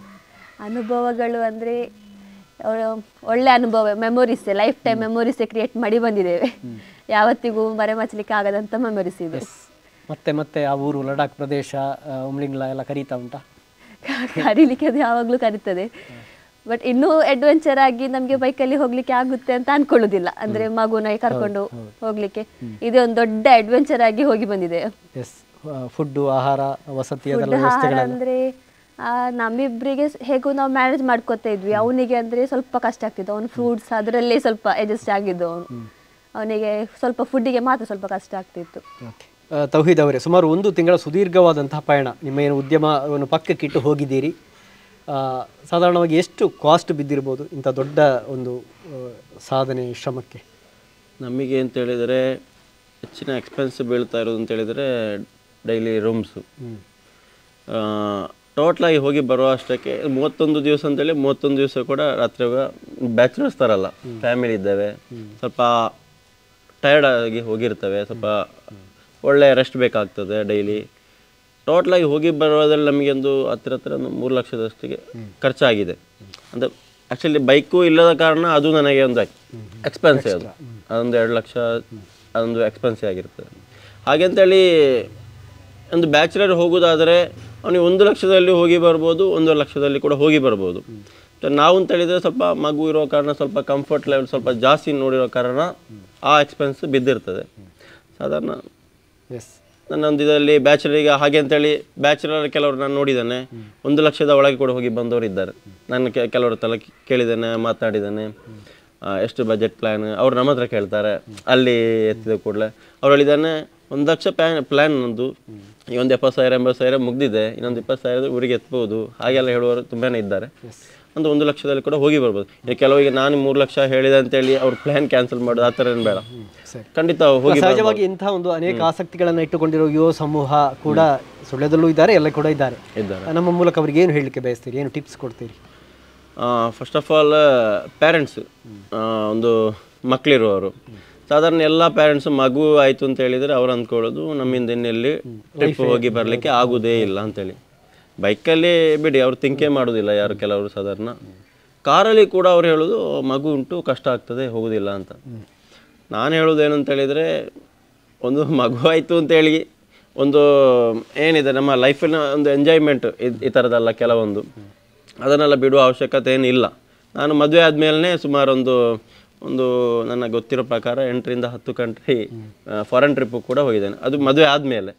ಅನುಭವಗಳು ಅಂದ್ರೆ ಅಹ್, ಒಳ್ಳೆ ಅನುಭವ memories life time memories create ಮಾಡಿ ಬಂದಿದ್ದೇವೆ ಯಾವತ್ತಿಗೂ ಮರೆಮಾಚಲಿಕ್ಕೆ ಆಗದಂತ ಮೆಮೊರೀಸ್ ಇದೆ ಮತ್ತೆ ಮತ್ತೆ ಆ ಊರು ಲಡಾಖ್ ಪ್ರದೇಶ ಆ, ಉಮ್ಲಿಂಗ್ಲಾ ಎಲ್ಲ ಕರೀತಾ ಉಂಟಾ ಕರೀಲಿಕ್ಕೆ ಅದು ಯಾವಾಗಲೂ ಕರೀತದೆ ಬಟ್ ಇನ್ನೂ ಅಡ್ವೆಂಚರ್ ಆಗಿ ನಮಗೆ ಬೈಕಲ್ಲಿ ಹೋಗ್ಲಿಕ್ಕೆ ಆಗುತ್ತೆ ಅಂತ ಅನ್ಕೊಳ್ಳೋದಿಲ್ಲ ಅಂದ್ರೆ ಮಗುನ ಕರ್ಕೊಂಡು ಹೋಗ್ಲಿಕ್ಕೆ ಇದೇ ಒಂದು ದೊಡ್ಡ ಅಡ್ವೆಂಚರ್ ಆಗಿ ಹೋಗಿ ಬಂದಿದೆ ಎಸ್ ಫುಡ್ಡು ಆಹಾರ ವಸತಿ ಅದೆಲ್ಲ ಫುಡ್ ಆಹಾರ ವ್ಯವಸ್ಥೆಗಳೆಲ್ಲ ಅಂದ್ರೆ ಆ, ನಮ್ಮಿಬ್ರಿಗೆ ಸ್- ಹೇಗೂ ನಾವು ಮ್ಯಾನೇಜ್ ಮಾಡ್ಕೋತಾ ಇದ್ವಿ ಅವನಿಗೆ ಅಂದ್ರೆ ಸ್ವಲ್ಪ ಕಷ್ಟ ಆಗ್ತಿತ್ತು ಅವನು ಫ್ರೂಟ್ಸ್ ಅದರಲ್ಲೇ ಸ್ವಲ್ಪ ಅಡ್ಜಸ್ಟ್ ಆಗಿದ್ದು ಅವನು ಅವನಿಗೆ ಸ್ವಲ್ಪ ಫುಡ್ಡಿಗೆ ಮಾತ್ರ ಸ್ವಲ್ಪ ಕಷ್ಟ ಆಗ್ತಿತ್ತು ಓಕೆ ತೌಹೀದ್ ಅವರೇ ಸುಮಾರು ಒಂದು ತಿಂಗಳ ಸುದೀರ್ಘವಾದಂತಹ ಪಯಣ ನಿಮ್ಮ ಏನು ಉದ್ಯಮವನ್ನು ಪಕ್ಕಕ್ಕಿಟ್ಟು ಹೋಗಿದ್ದೀರಿ ಆ, ಸಾಧಾರಣವಾಗಿ ಎಷ್ಟು ಕಾಸ್ಟ್ ಬಿದ್ದಿರ್ಬೋದು ಇಂಥ ದೊಡ್ಡ ಒಂದು ಆ, ಸಾಧನೆ ಶ್ರಮಕ್ಕೆ ನಮಗೆ ಅಂತ ಹೇಳಿದರೆ ಹೆಚ್ಚಿನ ಎಕ್ಸ್ಪೆನ್ಸ್ ಬೀಳ್ತಾ ಇರೋದು ಅಂತ ಹೇಳಿದರೆ ಡೈಲಿ ರೂಮ್ಸು ಟೋಟ್ಲಾಗಿ ಹೋಗಿ ಬರುವ ಅಷ್ಟಕ್ಕೆ ಮೂವತ್ತೊಂದು ದಿವಸ ಅಂತೇಳಿ ಮೂವತ್ತೊಂದು ದಿವಸ ಕೂಡ ರಾತ್ರಿ ಬ್ಯಾಚುಲರ್ಸ್ ಥರಲ್ಲ ಫ್ಯಾಮಿಲಿ ಇದ್ದೇವೆ ಸ್ವಲ್ಪ ಟಯರ್ಡ್ ಆಗಿ ಹೋಗಿರ್ತವೆ ಸ್ವಲ್ಪ ಒಳ್ಳೆ ರೆಸ್ಟ್ ಬೇಕಾಗ್ತದೆ ಡೈಲಿ ಟೋಟ್ಲಾಗಿ ಹೋಗಿ ಬರೋದ್ರಲ್ಲಿ ನಮಗೆ ಒಂದು ಹತ್ತಿರ ಹತ್ತಿರ ಒಂದು ಮೂರು ಲಕ್ಷದಷ್ಟಿಗೆ ಖರ್ಚಾಗಿದೆ ಅಂದರೆ ಆ್ಯಕ್ಚುಲಿ ಬೈಕು ಇಲ್ಲದ ಕಾರಣ ಅದು ನನಗೆ ಒಂದು ಎಕ್ಸ್ಪೆನ್ಸಿವ್ ಅದು ಅದೊಂದು ಎರಡು ಲಕ್ಷ ಅದೊಂದು ಎಕ್ಸ್ಪೆನ್ಸಿವ್ ಆಗಿರ್ತದೆ ಹಾಗೆ ಅಂತೇಳಿ ಒಂದು ಬ್ಯಾಚುಲರ್ ಹೋಗೋದಾದರೆ ಅವನಿಗೆ ಒಂದು ಲಕ್ಷದಲ್ಲಿ ಹೋಗಿ ಬರ್ಬೋದು ಒಂದು ಲಕ್ಷದಲ್ಲಿ ಕೂಡ ಹೋಗಿ ಬರ್ಬೋದು ಮತ್ತೆ ನಾವು ಅಂತ ಹೇಳಿದರೆ ಸ್ವಲ್ಪ ಮಗು ಇರೋ ಕಾರಣ ಸ್ವಲ್ಪ ಕಂಫರ್ಟ್ ಲೆವೆಲ್ ಸ್ವಲ್ಪ ಜಾಸ್ತಿ ನೋಡಿರೋ ಕಾರಣ ಆ ಎಕ್ಸ್ಪೆನ್ಸ್ ಬಿದ್ದಿರ್ತದೆ ಸಾಧಾರಣ ಎಸ್ ನನ್ನೊಂದು ಇದರಲ್ಲಿ ಬ್ಯಾಚುಲರಿಗೆ ಹಾಗೆ ಅಂತೇಳಿ ಬ್ಯಾಚುಲರ್ ಕೆಲವರು ನಾನು ನೋಡಿದ್ದೇನೆ ಒಂದು ಲಕ್ಷದ ಒಳಗೆ ಕೂಡ ಹೋಗಿ ಬಂದವರು ಇದ್ದಾರೆ ನಾನು ಕೆ ಕೆಲವ್ರ ತಲೆ ಕೇಳಿದ್ದೇನೆ ಮಾತಾಡಿದ್ದೇನೆ ಆ, ಎಷ್ಟು ಬಜೆಟ್ ಪ್ಲ್ಯಾನ್ ಅವ್ರು ನಮ್ಮ ಹತ್ರ ಕೇಳ್ತಾರೆ ಅಲ್ಲಿ ಎತ್ತಿದ ಕೂಡಲೇ ಅವ್ರು ಹೇಳಿದ್ದಾನೆ ಒಂದು ಲಕ್ಷ ಪ್ಲ್ಯಾನ್ ಪ್ಲ್ಯಾನ್ ನಂದು ಈ ಒಂದು ಎಪ್ಪತ್ತು ಸಾವಿರ ಎಂಬತ್ತು ಸಾವಿರ ಮುಗ್ದಿದೆ ಇನ್ನೊಂದು ಇಪ್ಪತ್ತು ಸಾವಿರ ಊರಿಗೆ ಎತ್ಬೋದು ಹಾಗೆಲ್ಲ ಹೇಳುವವರು ತುಂಬಾ ಇದ್ದಾರೆ ಒಂದು ಒಂದು ಲಕ್ಷದಲ್ಲಿ ಕೂಡ ಹೋಗಿ ಬರ್ಬೋದು ಇನ್ನು ಕೆಲವರಿಗೆ ನಾನು ಮೂರು ಲಕ್ಷ ಹೇಳಿದೆ ಅಂತೇಳಿ ಅವ್ರ ಪ್ಲ್ಯಾನ್ ಕ್ಯಾನ್ಸಲ್ ಮಾಡೋದು ಆ ಥರ ಏನು ಬೇಡ ಸರಿ. ಖಂಡಿತ ಹೋಗಿ ಸಹಜವಾಗಿ ಇಂತಹ ಒಂದು ಅನೇಕ ಆಸಕ್ತಿಗಳನ್ನು ಇಟ್ಟುಕೊಂಡಿರೋ ಯುವ ಸಮೂಹ ಕೂಡ ಸುಳ್ಯದಲ್ಲೂ ಇದ್ದಾರೆ ಎಲ್ಲ ಕೂಡ ಇದ್ದಾರೆ ಇದ್ದಾರೆ ನಮ್ಮ ಮೂಲಕ ಅವರಿಗೆ ಏನು ಹೇಳಲಿಕ್ಕೆ ಬಯಸ್ತೀರಿ ಏನು ಟಿಪ್ಸ್ ಕೊಡ್ತೀರಿ ಫಸ್ಟ್ ಆಫ್ ಆಲ್ ಪೇರೆಂಟ್ಸ್ ಒಂದು ಮಕ್ಕಳಿರುವವರು ಸಾಧಾರಣ ಎಲ್ಲ ಪೇರೆಂಟ್ಸ್ ಮಗು ಆಯಿತು ಅಂತ ಹೇಳಿದರೆ ಅವ್ರು ಅಂದ್ಕೊಳ್ಳೋದು ನಮ್ಮಿಂದ ಇನ್ನೆಲ್ಲಿ ಟ್ರಿಪ್ ಹೋಗಿ ಬರಲಿಕ್ಕೆ ಆಗುವುದೇ ಇಲ್ಲ ಅಂತೇಳಿ ಬೈಕಲ್ಲಿ ಬಿಡಿ ಅವ್ರು ತಿಂಕೆ ಮಾಡೋದಿಲ್ಲ ಯಾರು ಕೆಲವರು ಸಾಧಾರಣ ಕಾರಲ್ಲಿ ಕೂಡ ಅವ್ರು ಹೇಳೋದು ಮಗು ಉಂಟು ಕಷ್ಟ ಆಗ್ತದೆ ಹೋಗೋದಿಲ್ಲ ಅಂತ ನಾನು ಹೇಳೋದು ಏನು ಅಂತ ಹೇಳಿದರೆ ಒಂದು ಮಗು ಆಯಿತು ಅಂತೇಳಿ ಒಂದು ಏನಿದೆ ನಮ್ಮ ಲೈಫಿನ ಒಂದು ಎಂಜಾಯ್ಮೆಂಟ್ ಈ ಥರದ್ದೆಲ್ಲ ಕೆಲವೊಂದು ಅದನ್ನೆಲ್ಲ ಬಿಡುವ ಅವಶ್ಯಕತೆ ಏನಿಲ್ಲ ನಾನು ಮದುವೆ ಆದಮೇಲೆ ಸುಮಾರು ಒಂದು ಒಂದು ನನ್ನ ಗೊತ್ತಿರೋ ಪ್ರಕಾರ ಎಂಟರಿಂದ ಹತ್ತು ಕಂಟ್ರಿ ಫಾರಿನ್ ಟ್ರಿಪ್ಪು ಕೂಡ ಹೋಗಿದ್ದೇನೆ ಅದು ಮದುವೆ ಆದಮೇಲೆ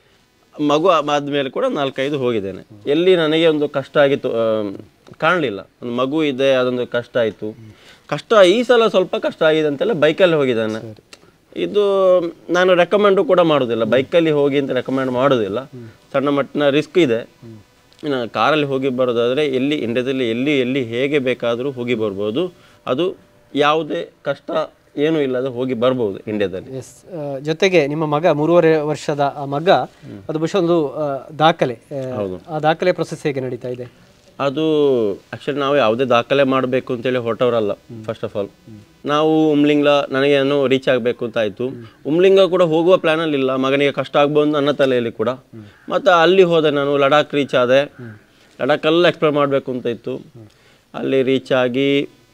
ಮಗು ಆದಮೇಲೆ ಕೂಡ ನಾಲ್ಕೈದು ಹೋಗಿದ್ದೇನೆ ಎಲ್ಲಿ ನನಗೆ ಒಂದು ಕಷ್ಟ ಆಗಿತ್ತು ಕಾಣಲಿಲ್ಲ ಒಂದು ಮಗು ಇದೆ ಅದೊಂದು ಕಷ್ಟ ಆಯಿತು ಕಷ್ಟ ಈ ಸಲ ಸ್ವಲ್ಪ ಕಷ್ಟ ಆಗಿದೆ ಅಂತೆಲ್ಲ ಬೈಕಲ್ಲಿ ಹೋಗಿದ್ದಾನೆ ಇದು ನಾನು ರೆಕಮೆಂಡು ಕೂಡ ಮಾಡೋದಿಲ್ಲ ಬೈಕಲ್ಲಿ ಹೋಗಿ ಅಂತ ರೆಕಮೆಂಡ್ ಮಾಡೋದಿಲ್ಲ ಸಣ್ಣ ಮಟ್ಟಿನ ರಿಸ್ಕ್ ಇದೆ ಇನ್ನು ಕಾರಲ್ಲಿ ಹೋಗಿ ಬರೋದಾದರೆ ಎಲ್ಲಿ ಇಂಡಿಯಾದಲ್ಲಿ ಎಲ್ಲಿ ಎಲ್ಲಿ ಹೇಗೆ ಬೇಕಾದರೂ ಹೋಗಿ ಬರ್ಬೋದು ಅದು ಯಾವುದೇ ಕಷ್ಟ ಏನೂ ಇಲ್ಲದೆ ಹೋಗಿ ಬರ್ಬೋದು ಇಂಡಿಯಾದಲ್ಲಿ ಎಸ್ ಜೊತೆಗೆ ನಿಮ್ಮ ಮಗ ಮೂರುವರೆ ವರ್ಷದ ಆ ಮಗ ಅದು ಬಹುಶಃ ಒಂದು ಆ, ದಾಖಲೆ ಆ, ಆ ದಾಖಲೆ ಪ್ರೊಸೆಸ್ ಹೇಗೆ ನಡೀತಾ ಇದೆ ಅದು ಆ್ಯಕ್ಚುಲಿ ನಾವು ಯಾವುದೇ ದಾಖಲೆ ಮಾಡಬೇಕು ಅಂತೇಳಿ ಹೊರಟವರಲ್ಲ ಫಸ್ಟ್ ಆಫ್ ಆಲ್ ನಾವು ಉಮ್ಲಿಂಗ್ಲ ನನಗೇನು ರೀಚ್ ಆಗಬೇಕು ಅಂತ ಆಯಿತು ಉಮ್ಲಿಂಗ ಕೂಡ ಹೋಗುವ ಪ್ಲ್ಯಾನಲ್ಲಿ ಇಲ್ಲ ಮಗನಿಗೆ ಕಷ್ಟ ಆಗ್ಬೋದು ನನ್ನ ತಲೆಯಲ್ಲಿ ಕೂಡ ಮತ್ತು ಅಲ್ಲಿ ಹೋದೆ ನಾನು ಲಡಾಖ್ ರೀಚ್ ಆದೆ ಲಡಾಖೆಲ್ಲ ಎಕ್ಸ್ಪ್ಲೋರ್ ಮಾಡಬೇಕು ಅಂತ ಇತ್ತು ಅಲ್ಲಿ ರೀಚ್ ಆಗಿ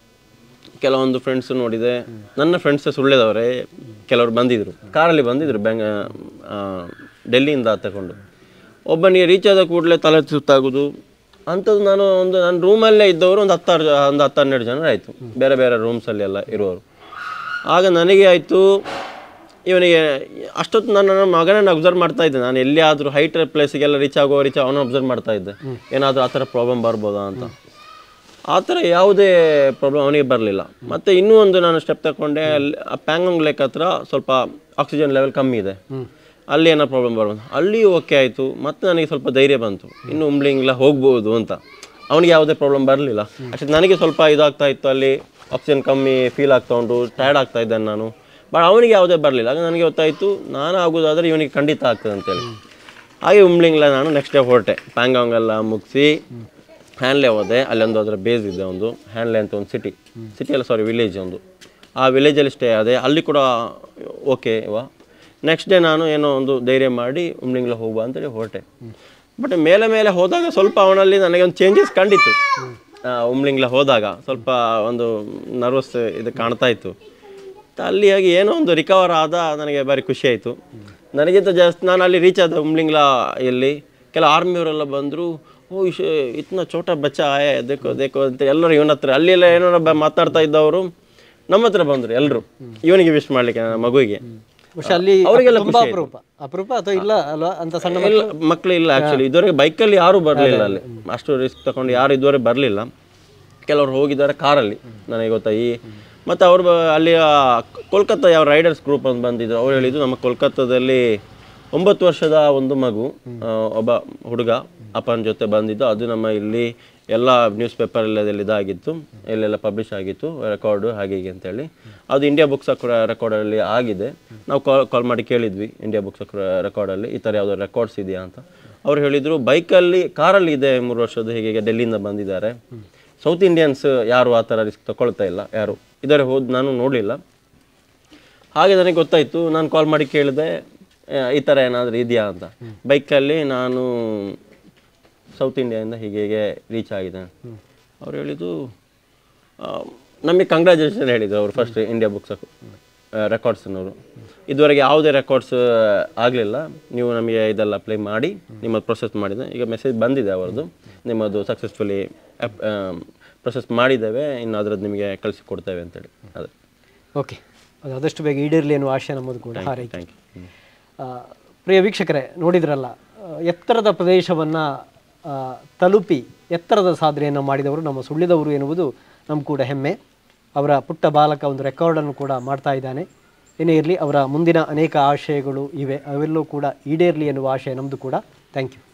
ಕೆಲವೊಂದು ಫ್ರೆಂಡ್ಸ್ ನೋಡಿದೆ ನನ್ನ ಫ್ರೆಂಡ್ಸ್ ಸುಳ್ಳಿದವರೇ ಕೆಲವರು ಬಂದಿದ್ರು ಕಾರಲ್ಲಿ ಬಂದಿದ್ರು ಬೆಂಗ ಆ, ಡೆಲ್ಲಿಯಿಂದ ತಗೊಂಡು ಒಬ್ಬನಿಗೆ ರೀಚ್ ಆದ ಕೂಡಲೇ ತಲೆ ಸುತ್ತಾಗೋದು ಅಂಥದ್ದು ನಾನು ಒಂದು ನನ್ನ ರೂಮಲ್ಲೇ ಇದ್ದವರು ಒಂದು ಹತ್ತಾರು ಜ- ಒಂದು ಹತ್ತು ಹನ್ನೆರಡು ಜನ ಆಯಿತು ಬೇರೆ ಬೇರೆ ರೂಮ್ಸಲ್ಲಿ ಎಲ್ಲ ಇರುವವರು ಆಗ ನನಗೆ ಆಯಿತು ಇವನಿಗೆ ಅಷ್ಟೊತ್ತು ನಾನು ನನ್ನ ಮಗನನ್ನು ಅಬ್ಸರ್ವ್ ಮಾಡ್ತಾ ಇದ್ದೆ ನಾನು ಎಲ್ಲಿ ಆದರೂ ಹೈಟ್ ಪ್ಲೇಸಿಗೆಲ್ಲ ರೀಚ್ ಆಗೋ ರೀಚ್ ಅವನು ಅಬ್ಸರ್ವ್ ಮಾಡ್ತಾ ಇದ್ದೆ ಏನಾದರೂ ಆ ಥರ ಪ್ರಾಬ್ಲಮ್ ಬರ್ಬೋದಾ ಅಂತ ಆ ಥರ ಯಾವುದೇ ಪ್ರಾಬ್ಲಮ್ ಅವನಿಗೆ ಬರಲಿಲ್ಲ ಮತ್ತು ಇನ್ನೂ ಒಂದು ನಾನು ಸ್ಟೆಪ್ ತಗೊಂಡೆ ಅಲ್ಲಿ ಆ ಪ್ಯಾಂಗಾಂಗ್ ಲೇಕ್ ಹತ್ರ ಸ್ವಲ್ಪ ಆಕ್ಸಿಜನ್ ಲೆವೆಲ್ ಕಮ್ಮಿ ಇದೆ ಅಲ್ಲಿ ಏನೋ ಪ್ರಾಬ್ಲಮ್ ಬರ್ಬೋದು ಅಲ್ಲಿ ಓಕೆ ಆಯಿತು ಮತ್ತು ನನಗೆ ಸ್ವಲ್ಪ ಧೈರ್ಯ ಬಂತು ಇನ್ನು ಉಮ್ಲಿಂಗ್ಲ ಹೋಗ್ಬೋದು ಅಂತ ಅವನಿಗೆ ಯಾವುದೇ ಪ್ರಾಬ್ಲಮ್ ಬರಲಿಲ್ಲ ಅಷ್ಟೇ ನನಗೆ ಸ್ವಲ್ಪ ಇದಾಗ್ತಾ ಇತ್ತು ಅಲ್ಲಿ ಆಕ್ಸಿಜನ್ ಕಮ್ಮಿ ಫೀಲ್ ಆಗ್ತಾ ಉಂಟು ಟಯರ್ಡ್ ಆಗ್ತಾ ಇದ್ದೇನೆ ನಾನು ಬಟ್ ಅವನಿಗೆ ಯಾವುದೇ ಬರಲಿಲ್ಲ ಆಗ ನನಗೆ ಗೊತ್ತಾಯಿತು ನಾನು ಆಗೋದಾದರೆ ಇವನಿಗೆ ಖಂಡಿತ ಆಗ್ತದೆ ಅಂತೇಳಿ ಹಾಗೆ ಉಮ್ಲಿಂಗ್ಲ ನಾನು ನೆಕ್ಸ್ಟ್ ಡೇ ಹೊರಟೆ ಪ್ಯಾಂಗಾಂಗ್ ಎಲ್ಲ ಮುಗಿಸಿ ಹ್ಯಾನ್ಲೆ ಹೋದೆ ಅಲ್ಲೊಂದು ಅದರ ಬೇಸ್ ಇದೆ ಒಂದು ಹ್ಯಾನ್ಲೆ ಅಂತ ಒಂದು ಸಿಟಿ ಸಿಟಿ ಅಲ್ಲ ಸಾರಿ ವಿಲೇಜ್ ಒಂದು ಆ ವಿಲೇಜಲ್ಲಿ ಸ್ಟೇ ಆದೆ ಅಲ್ಲಿ ಕೂಡ ಓಕೆ ಇವ ನೆಕ್ಸ್ಟ್ ಡೇ ನಾನು ಏನೋ ಒಂದು ಧೈರ್ಯ ಮಾಡಿ ಉಮ್ಲಿಂಗ್ಲ ಹೋಗುವ ಅಂತೇಳಿ ಹೊರಟೆ ಬಟ್ ಮೇಲೆ ಮೇಲೆ ಹೋದಾಗ ಸ್ವಲ್ಪ ಅವನಲ್ಲಿ ನನಗೆ ಒಂದು ಚೇಂಜಸ್ ಕಂಡಿತ್ತು ಆ, ಉಮ್ಲಿಂಗ್ಲ ಹೋದಾಗ ಸ್ವಲ್ಪ ಒಂದು ನರ್ವಸ್ ಇದು ಕಾಣ್ತಾ ಇತ್ತು ಮತ್ತೆ ಅಲ್ಲಿ ಆಗಿ ಏನೋ ಒಂದು ರಿಕವರ್ ಆದ ನನಗೆ ಭಾರಿ ಖುಷಿ ಆಯಿತು ನನಗಿಂತ ಜಾಸ್ತಿ ನಾನು ಅಲ್ಲಿ ರೀಚ್ ಆದ ಉಮ್ಲಿಂಗ್ಲಾ ಇಲ್ಲಿ ಕೆಲ ಆರ್ಮಿಯವರೆಲ್ಲ ಬಂದರು ಓ ಇಶ್ ಇತ್ನ ಚೋಟ ಬಚ್ಚ ಆಯ ದೇಕೋ ದೇಕೋ ಅಂತ ಎಲ್ಲರೂ ಇವನ ಹತ್ರ ಅಲ್ಲಿ ಎಲ್ಲ ಏನೋ ಬ- ಮಾತಾಡ್ತಾ ಇದ್ದವರು ನಮ್ಮ ಹತ್ರ ಬಂದರು ಎಲ್ಲರೂ ಇವನಿಗೆ ವಿಶ್ ಮಾಡಲಿಕ್ಕೆ ನನ್ನ ಮಗುವಿಗೆ ಬಹುಶಃ ಅಲ್ಲಿ ಅವರಿಗೆಲ್ಲ ತುಂಬಾ ಅಪರೂಪ ಅಪರೂಪ ಅಥವಾ ಇಲ್ಲ ಅಲ್ವಾ ಅಂತ ಸಣ್ಣ ಇಲ್ಲ ಮಕ್ಕಳು ಇಲ್ಲ ಆ್ಯಕ್ಚುಲಿ ಇದುವರೆಗೆ ಬೈಕಲ್ಲಿ ಯಾರೂ ಬರಲಿಲ್ಲ ಅಲ್ಲಿ ಅಷ್ಟು ರಿಸ್ಕ್ ತಗೊಂಡು ಯಾರು ಇದುವರೆಗೆ ಬರಲಿಲ್ಲ ಕೆಲವರು ಹೋಗಿದ್ದಾರೆ ಕಾರಲ್ಲಿ ನನಗೆ ಗೊತ್ತಾ ಈ ಮತ್ತು ಅವರು ಬ- ಅಲ್ಲಿ ಆ ಕೋಲ್ಕತ್ತಾ ಯಾವ ರೈಡರ್ಸ್ ಗ್ರೂಪ್ ಅಂತ ಬಂದಿದ್ರು ಅವ್ರು ಹೇಳಿದ್ದು ನಮ್ಮ ಕೋಲ್ಕತ್ತಾದಲ್ಲಿ ಒಂಬತ್ತು ವರ್ಷದ ಒಂದು ಮಗು ಆ, ಒಬ್ಬ ಹುಡುಗ ಅಪ್ಪನ ಜೊತೆ ಬಂದಿದ್ದು ಅದು ನಮ್ಮ ಇಲ್ಲಿ ಎಲ್ಲ ನ್ಯೂಸ್ ಪೇಪರಲ್ಲೆಲ್ಲ ಇದಾಗಿತ್ತು ಎಲ್ಲೆಲ್ಲ ಪಬ್ಲಿಷ್ ಆಗಿತ್ತು ರೆಕಾರ್ಡು ಹಾಗೆ ಹೀಗೆ ಅಂತೇಳಿ ಅದು ಇಂಡಿಯಾ ಬುಕ್ಸ್ ರೆಕಾರ್ಡಲ್ಲಿ ಆಗಿದೆ ನಾವು ಕಾಲ್ ಕಾಲ್ ಮಾಡಿ ಕೇಳಿದ್ವಿ ಇಂಡಿಯಾ ಬುಕ್ಸ್ ರೆಕಾರ್ಡಲ್ಲಿ ಈ ಥರ ಯಾವುದೋ ರೆಕಾರ್ಡ್ಸ್ ಇದೆಯಾ ಅಂತ ಅವ್ರು ಹೇಳಿದರು ಬೈಕಲ್ಲಿ ಕಾರಲ್ಲಿ ಇದೆ ಮೂರು ವರ್ಷದ ಹೀಗೆ ಹೀಗೆ ಡೆಲ್ಲಿಯಿಂದ ಬಂದಿದ್ದಾರೆ ಸೌತ್ ಇಂಡಿಯನ್ಸ್ ಯಾರು ಆ ಥರ ರಿಸ್ಕ್ ತಗೊಳ್ತಾ ಇಲ್ಲ ಯಾರು ಇದರ ಹೋದ್ ನಾನು ನೋಡಲಿಲ್ಲ ಹಾಗೆ ನನಗೆ ಗೊತ್ತಾಯಿತು ನಾನು ಕಾಲ್ ಮಾಡಿ ಕೇಳಿದೆ ಆ, ಈ ಥರ ಏನಾದರೂ ಇದೆಯಾ ಅಂತ ಬೈಕಲ್ಲಿ ನಾನು ಸೌತ್ ಇಂಡಿಯಾದಿಂದ ಹೀಗೆ ಹೀಗೆ ರೀಚ್ ಆಗಿದೆ ಅವ್ರು ಹೇಳಿದ್ದು ನಮಗೆ ಕಂಗ್ರ್ಯಾಚುಲೇಷನ್ ಹೇಳಿದ್ರು ಅವರು ಫಸ್ಟ್ ಇಂಡಿಯಾ ಬುಕ್ಸ್ ರೆಕಾರ್ಡ್ಸ್ನವರು ಇದುವರೆಗೆ ಯಾವುದೇ ರೆಕಾರ್ಡ್ಸ್ ಆಗಲಿಲ್ಲ ನೀವು ನಮಗೆ ಇದೆಲ್ಲ ಅಪ್ಲೈ ಮಾಡಿ ನಿಮ್ಮ ಪ್ರೊಸೆಸ್ ಮಾಡಿದೆ ಈಗ ಮೆಸೇಜ್ ಬಂದಿದೆ ಅವರದ್ದು ನಿಮ್ಮದು ಸಕ್ಸಸ್ಫುಲಿ ಪ್ರೊಸೆಸ್ ಮಾಡಿದ್ದೇವೆ ಇನ್ನು ಅದರದ್ದು ನಿಮಗೆ ಕಳಿಸಿ ಕೊಡ್ತೇವೆ ಅಂತೇಳಿ ಅದೇ ಓಕೆ ಅದು ಆದಷ್ಟು ಬೇಗ ಈಡೇರಲಿ ಅನ್ನುವ ಆಶಯ ನಮ್ಮದು ಕೂಡ ಹಾರೈಕೆ ಥ್ಯಾಂಕ್ ಯು ಆ, ಪ್ರಿಯ ವೀಕ್ಷಕರೇ ನೋಡಿದ್ರಲ್ಲ ಆ, ಎತ್ತರದ ಪ್ರದೇಶವನ್ನು ತಲುಪಿ ಎತ್ತರದ ಸಾಧನೆಯನ್ನು ಮಾಡಿದವರು ನಮ್ಮ ಸುಳ್ಳಿದವರು ಎನ್ನುವುದು ನಮ್ಮ ಕೂಡ ಹೆಮ್ಮೆ ಅವರ ಪುಟ್ಟ ಬಾಲಕ ಒಂದು ರೆಕಾರ್ಡನ್ನು ಕೂಡ ಮಾಡ್ತಾ ಇದ್ದಾನೆ ಏನೇ ಇರಲಿ ಅವರ ಮುಂದಿನ ಅನೇಕ ಆಶಯಗಳು ಇವೆ ಅವೆಲ್ಲವೂ ಕೂಡ ಈಡೇರಲಿ ಎನ್ನುವ ಆಶಯ ನಮ್ಮದು ಕೂಡ ಥ್ಯಾಂಕ್ ಯು